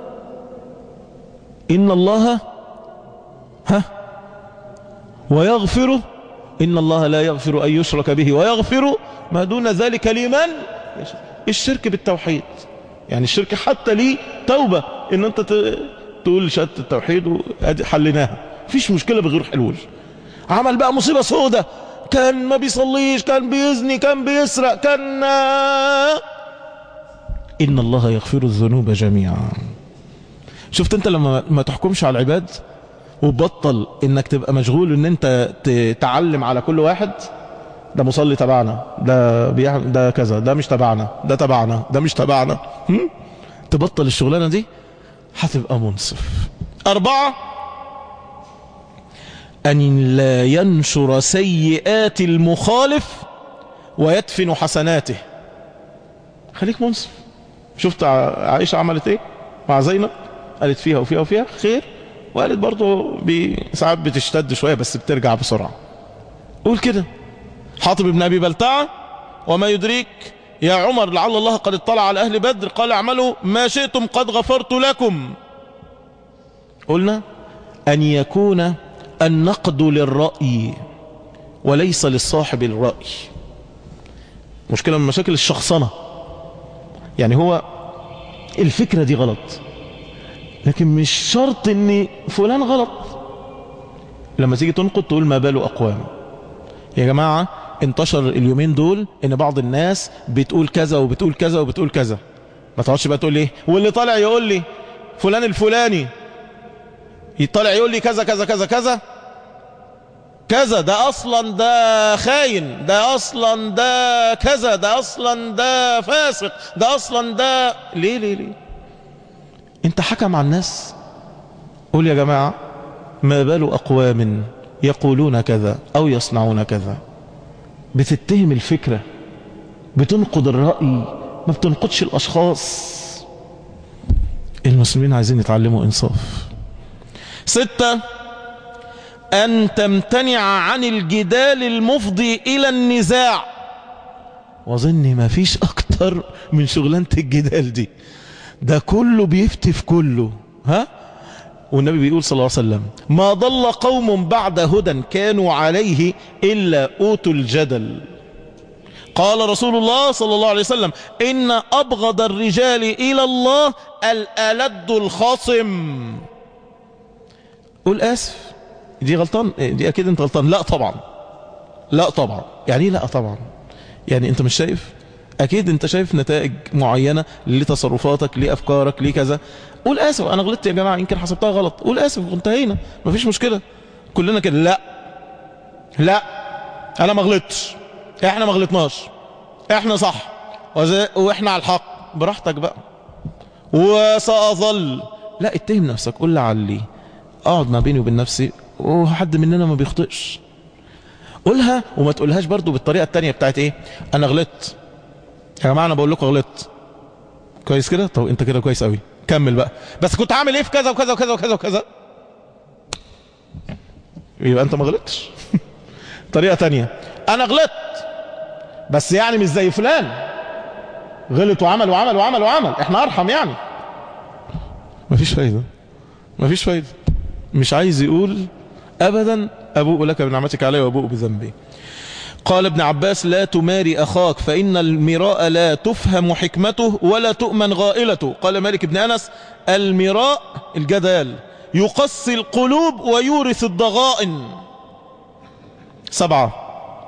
إن الله ها ويغفر إن الله لا يغفر أن يشرك به ويغفر ما دون ذلك لمن الشرك بالتوحيد يعني الشرك حتى ليه توبة إن أنت تقول شهادة التوحيد وحلناها فيش مشكلة بغير حلول عمل بقى مصيبة سودة كان ما بيصليش كان بيزني كان بيسرق كان إن الله يغفر الذنوب جميعا شفت انت لما ما تحكمش على العباد وبطل انك تبقى مشغول ان انت تتعلم على كل واحد ده مصلي تبعنا ده بيعمل ده كذا ده مش تبعنا ده تبعنا ده مش تبعنا هم؟ تبطل الشغلانة دي هتبقى منصف أربعة أن لا ينشر سيئات المخالف ويدفن حسناته خليك منصف شفت عائشة عملت ايه مع زينب قالت فيها وفيها وفيها خير وقالت برضه ساعات بتشتد شوية بس بترجع بسرعة قول كده حاطب ابن أبي بلتعة وما يدريك يا عمر لعل الله قد اطلع على أهل بدر قال اعملوا ما شئتم قد غفرت لكم قلنا أن يكون النقد للرأي وليس للصاحب الرأي مشكلة من مشاكل الشخصنة يعني هو الفكرة دي غلط لكن مش شرط ان فلان غلط لما تيجي تنقد تقول ما باله اقوام يا جماعة انتشر اليومين دول ان بعض الناس بتقول كذا وبتقول كذا وبتقول كذا ما تقعدش بقى تقول ليه واللي طالع يقول لي فلان الفلاني يطلع يقول لي كذا كذا كذا كذا كذا ده اصلا ده خاين ده اصلا ده كذا ده اصلا ده فاسق ده اصلا ده ليه ليه ليه انت حكم على الناس قول يا جماعة ما بال اقوام يقولون كذا او يصنعون كذا بتتهم الفكرة بتنقد الرأي ما بتنقدش الاشخاص المسلمين عايزين يتعلموا انصاف ستة أن تمتنع عن الجدال المفضي إلى النزاع وظني ما فيش أكتر من شغلانة الجدال دي ده كله بيفتي في كله ها والنبي بيقول صلى الله عليه وسلم ما ضل قوم بعد هدى كانوا عليه إلا أوتوا الجدل قال رسول الله صلى الله عليه وسلم إن أبغض الرجال إلى الله الألد الخصم قول آسف دي غلطان دي اكيد انت غلطان لا طبعا لا طبعا يعني ايه لا طبعا يعني انت مش شايف اكيد انت شايف نتائج معينة لتصرفاتك لافكارك لكذا قول اسف انا غلطت يا جماعة يمكن حسبتها غلط قول اسف وانتهينا مفيش مشكلة كلنا كده لا لا انا ما غلطتش احنا ما غلطناش احنا صح وزي- واحنا على الحق براحتك بقى وسأظل لا اتهم نفسك قول لعلي اقعد ما بيني وبين نفسي وحد مننا ما بيخطئش قولها وما تقولهاش برضو بالطريقة التانية بتاعت ايه انا غلطت يا جماعة انا بقول لكم غلطت كويس كده طب انت كده كويس قوي كمل بقى بس كنت عامل ايه في كذا وكذا وكذا وكذا وكذا يبقى انت ما غلطتش طريقة تانية انا غلطت بس يعني مش زي فلان غلط وعمل وعمل وعمل وعمل احنا ارحم يعني مفيش فايدة مفيش فايدة مش عايز يقول ابدا ابوء لك بنعمتك علي وابوء بذنبي قال ابن عباس لا تماري أخاك فإن المراء لا تفهم حكمته ولا تؤمن غائلته قال مالك بن أنس المراء الجدال يقسي القلوب ويورث الضغائن سبعة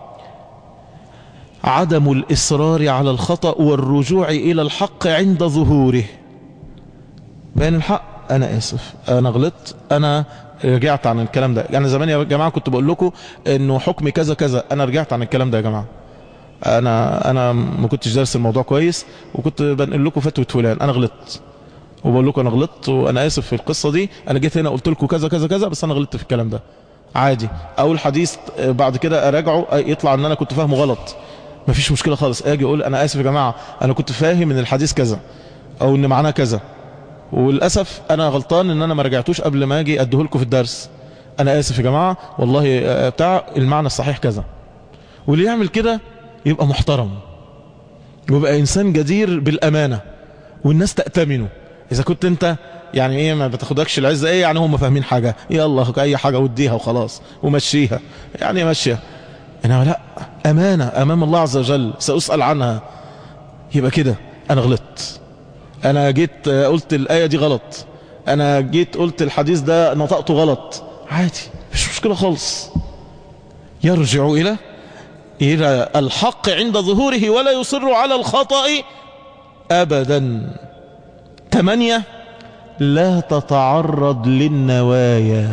عدم الإصرار على الخطأ والرجوع إلى الحق عند ظهوره بين الحق أنا آسف أنا غلطت أنا رجعت عن الكلام ده يعني زمان يا جماعة كنت بقول لكم إنه حكمي كذا كذا أنا رجعت عن الكلام ده يا جماعة أنا أنا ما كنتش دارس الموضوع كويس وكنت بنقل لكم فتوى فلان أنا غلطت وبقول لكم أنا غلطت وأنا آسف في القصة دي أنا جيت هنا قلت لكم كذا كذا كذا بس أنا غلطت في الكلام ده عادي أول حديث بعد كده أراجعه يطلع إن أنا كنت فاهمه غلط مفيش مشكلة خالص أجي أقول أنا آسف يا جماعة أنا كنت فاهم إن الحديث كذا أو إن معناه كذا وللأسف أنا غلطان إن أنا ما رجعتوش قبل ما أجي أديه لكم في الدرس أنا آسف يا جماعة والله آه، بتاع المعنى الصحيح كذا واللي يعمل كده يبقى محترم ويبقى إنسان جدير بالأمانة والناس تأتمنه إذا كنت أنت يعني إيه ما بتاخدكش العزة إيه يعني هم فاهمين حاجة يلا أي حاجة وديها وخلاص ومشيها يعني ماشية إنما لا أمانة أمام الله عز وجل سأسأل عنها يبقى كده أنا غلطت انا جيت آه، قلت الايه دي غلط انا جيت قلت الحديث ده نطقته غلط عادي مش مشكله خالص يرجع الى الى الحق عند ظهوره ولا يصر على الخطا ابدا ثمانية لا تتعرض للنوايا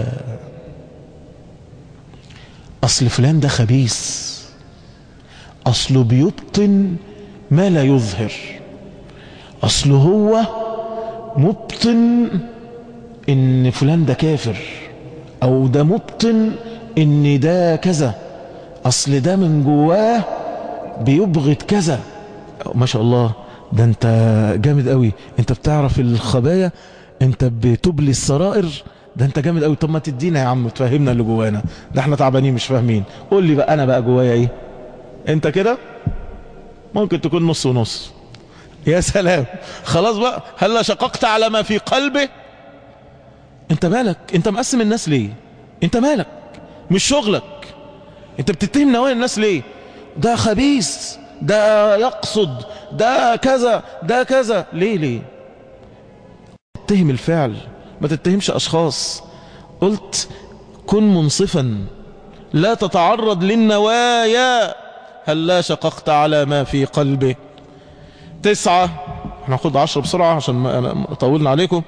اصل فلان ده خبيث اصله بيبطن ما لا يظهر اصل هو مبطن ان فلان ده كافر او ده مبطن ان ده كذا اصل ده من جواه بيبغض كذا ما شاء الله ده انت جامد قوي انت بتعرف الخبايا انت بتبلي السرائر ده انت جامد قوي طب ما تدينا يا عم تفهمنا اللي جوانا ده احنا تعبانين مش فاهمين قول لي بقى انا بقى جوايا ايه انت كده ممكن تكون نص ونص يا سلام خلاص بقى هلا شققت على ما في قلبه انت مالك انت مقسم الناس ليه انت مالك مش شغلك انت بتتهم نوايا الناس ليه ده خبيث ده يقصد ده كذا ده كذا ليه ليه تتهم الفعل ما تتهمش اشخاص قلت كن منصفا لا تتعرض للنوايا هل لا شققت على ما في قلبه تسعة هناخد عشرة بسرعة عشان ما أنا طولنا عليكم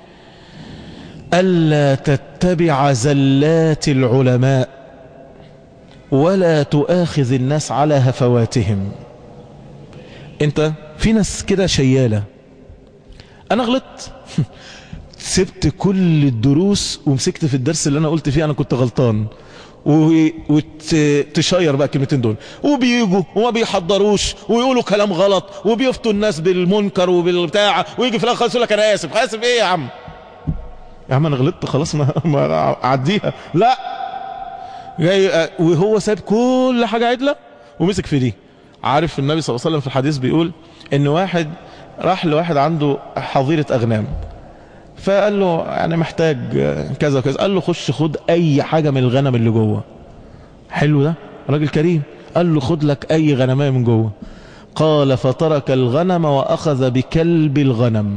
ألا تتبع زلات العلماء ولا تؤاخذ الناس على هفواتهم انت في ناس كده شيالة انا غلطت سبت كل الدروس ومسكت في الدرس اللي انا قلت فيه انا كنت غلطان وتشير بقى الكلمتين دول وبيجوا وما بيحضروش ويقولوا كلام غلط وبيفتوا الناس بالمنكر وبالبتاع ويجي في الاخر خالص يقول لك انا اسف اسف ايه يا عم يا عم انا غلطت خلاص ما, ما اعديها لا جاي وهو ساب كل حاجه عدله ومسك في دي عارف النبي صلى الله عليه وسلم في الحديث بيقول ان واحد راح لواحد عنده حظيره اغنام فقال له يعني محتاج كذا وكذا قال له خش خد اي حاجة من الغنم اللي جوه حلو ده راجل كريم قال له خد لك اي غنمية من جوه قال فترك الغنم واخذ بكلب الغنم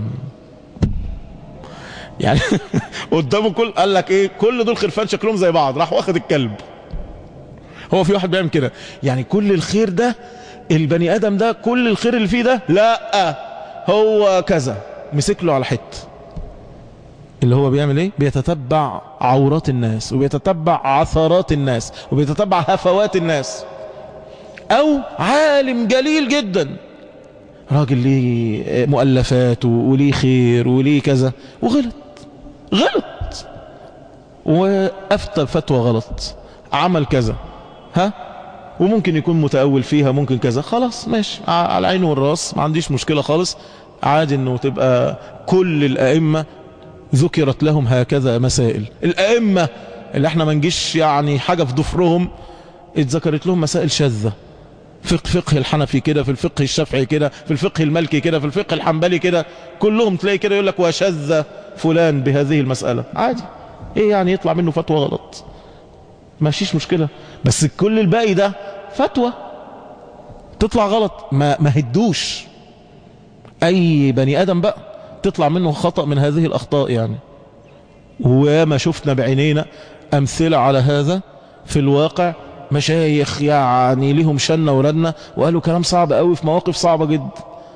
يعني قدامه كل قال لك ايه كل دول خرفان شكلهم زي بعض راح واخد الكلب هو في واحد بيعمل كده يعني كل الخير ده البني ادم ده كل الخير اللي فيه ده لا هو كذا مسك له على حته اللي هو بيعمل ايه بيتتبع عورات الناس وبيتتبع عثرات الناس وبيتتبع هفوات الناس او عالم جليل جدا راجل ليه مؤلفات وليه خير وليه كذا وغلط غلط وافتى فتوى غلط عمل كذا ها وممكن يكون متأول فيها ممكن كذا خلاص ماشي على العين والراس ما عنديش مشكلة خالص عادي انه تبقى كل الائمة ذكرت لهم هكذا مسائل الائمة اللي احنا ما نجيش يعني حاجة في ضفرهم اتذكرت لهم مسائل شاذة فقه فقه الحنفي كده في الفقه الشافعي كده في الفقه المالكي كده في الفقه الحنبلي كده كلهم تلاقي كده يقول لك وشذ فلان بهذه المسألة عادي ايه يعني يطلع منه فتوى غلط ماشيش مشكلة بس كل الباقي ده فتوى تطلع غلط ما, ما هدوش اي بني ادم بقى تطلع منه خطأ من هذه الاخطاء يعني وما شفنا بعينينا امثلة على هذا في الواقع مشايخ يعني لهم شنة ورنة وقالوا كلام صعب قوي في مواقف صعبة جدا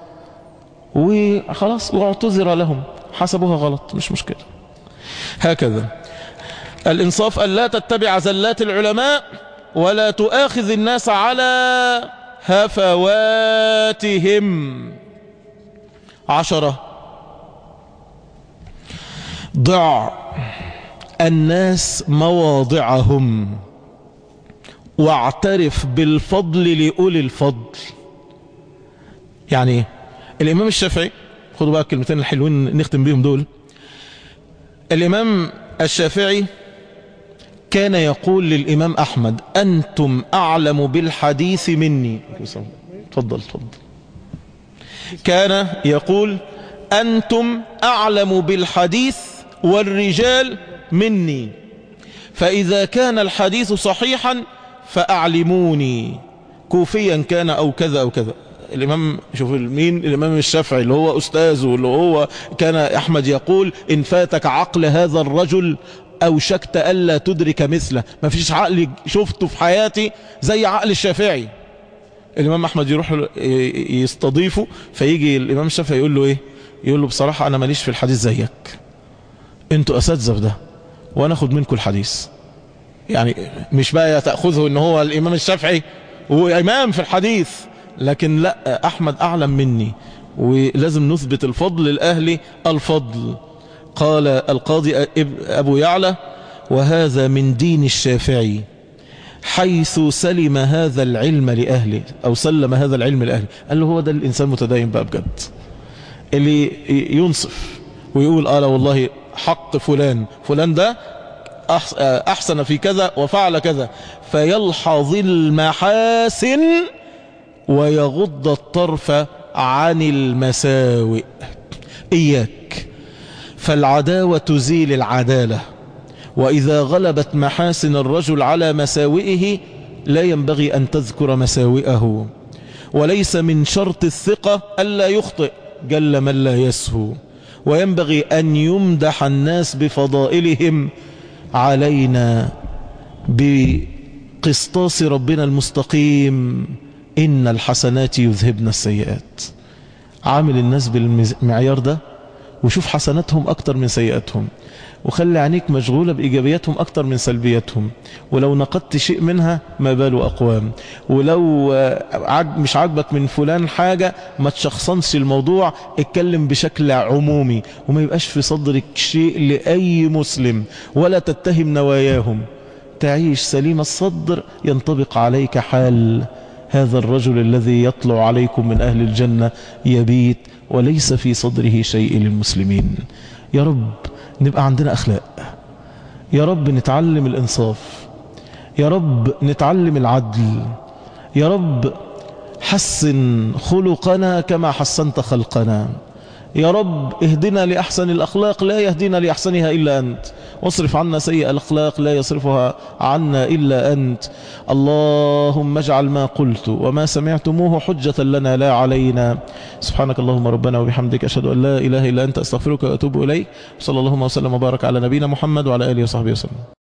وخلاص واعتذر لهم حسبوها غلط مش مشكلة هكذا الإنصاف أن لا تتبع زلات العلماء ولا تؤاخذ الناس على هفواتهم عشرة ضع الناس مواضعهم واعترف بالفضل لأولي الفضل يعني ايه الإمام الشافعي خدوا بقى الكلمتين الحلوين نختم بيهم دول الإمام الشافعي كان يقول للإمام أحمد أنتم أعلم بالحديث مني تفضل تفضل كان يقول أنتم أعلم بالحديث والرجال مني فإذا كان الحديث صحيحا فأعلموني كوفيا كان أو كذا أو كذا الإمام شوف مين الإمام الشافعي اللي هو أستاذه اللي هو كان أحمد يقول إن فاتك عقل هذا الرجل أو شكت ألا تدرك مثله ما فيش عقل شفته في حياتي زي عقل الشافعي الإمام أحمد يروح يستضيفه فيجي الإمام الشافعي يقول له إيه يقول له بصراحة أنا ماليش في الحديث زيك أنتوا أساتذة في ده وأنا أخذ منكم الحديث يعني مش بقى تأخذه ان هو الامام الشافعي هو امام في الحديث لكن لا احمد اعلم مني ولازم نثبت الفضل الاهلي الفضل قال القاضي ابو يعلى وهذا من دين الشافعي حيث سلم هذا العلم لأهله أو سلم هذا العلم لأهله قال له هو ده الإنسان متدين بقى بجد اللي ينصف ويقول آه والله حق فلان فلان ده أحسن في كذا وفعل كذا فيلحظ المحاسن ويغض الطرف عن المساوئ إياك فالعداوة تزيل العدالة وإذا غلبت محاسن الرجل على مساوئه لا ينبغي أن تذكر مساوئه وليس من شرط الثقة ألا يخطئ جل من لا يسهو وينبغي أن يمدح الناس بفضائلهم علينا بقسطاس ربنا المستقيم إن الحسنات يذهبن السيئات عامل الناس بالمعيار ده وشوف حسناتهم أكتر من سيئاتهم وخلي عينيك مشغولة بإيجابياتهم أكتر من سلبياتهم ولو نقدت شيء منها ما باله أقوام ولو مش عاجبك من فلان حاجة ما تشخصنش الموضوع اتكلم بشكل عمومي وما يبقاش في صدرك شيء لأي مسلم ولا تتهم نواياهم تعيش سليم الصدر ينطبق عليك حال هذا الرجل الذي يطلع عليكم من أهل الجنة يبيت وليس في صدره شيء للمسلمين يا رب نبقى عندنا أخلاق يا رب نتعلم الإنصاف يا رب نتعلم العدل يا رب حسن خلقنا كما حسنت خلقنا يا رب اهدنا لأحسن الأخلاق لا يهدينا لأحسنها إلا أنت واصرف عنا سيء الأخلاق لا يصرفها عنا إلا أنت اللهم اجعل ما قلت وما سمعتموه حجة لنا لا علينا سبحانك اللهم ربنا وبحمدك أشهد أن لا إله إلا أنت أستغفرك وأتوب إليك صلى الله وسلم وبارك على نبينا محمد وعلى آله وصحبه وسلم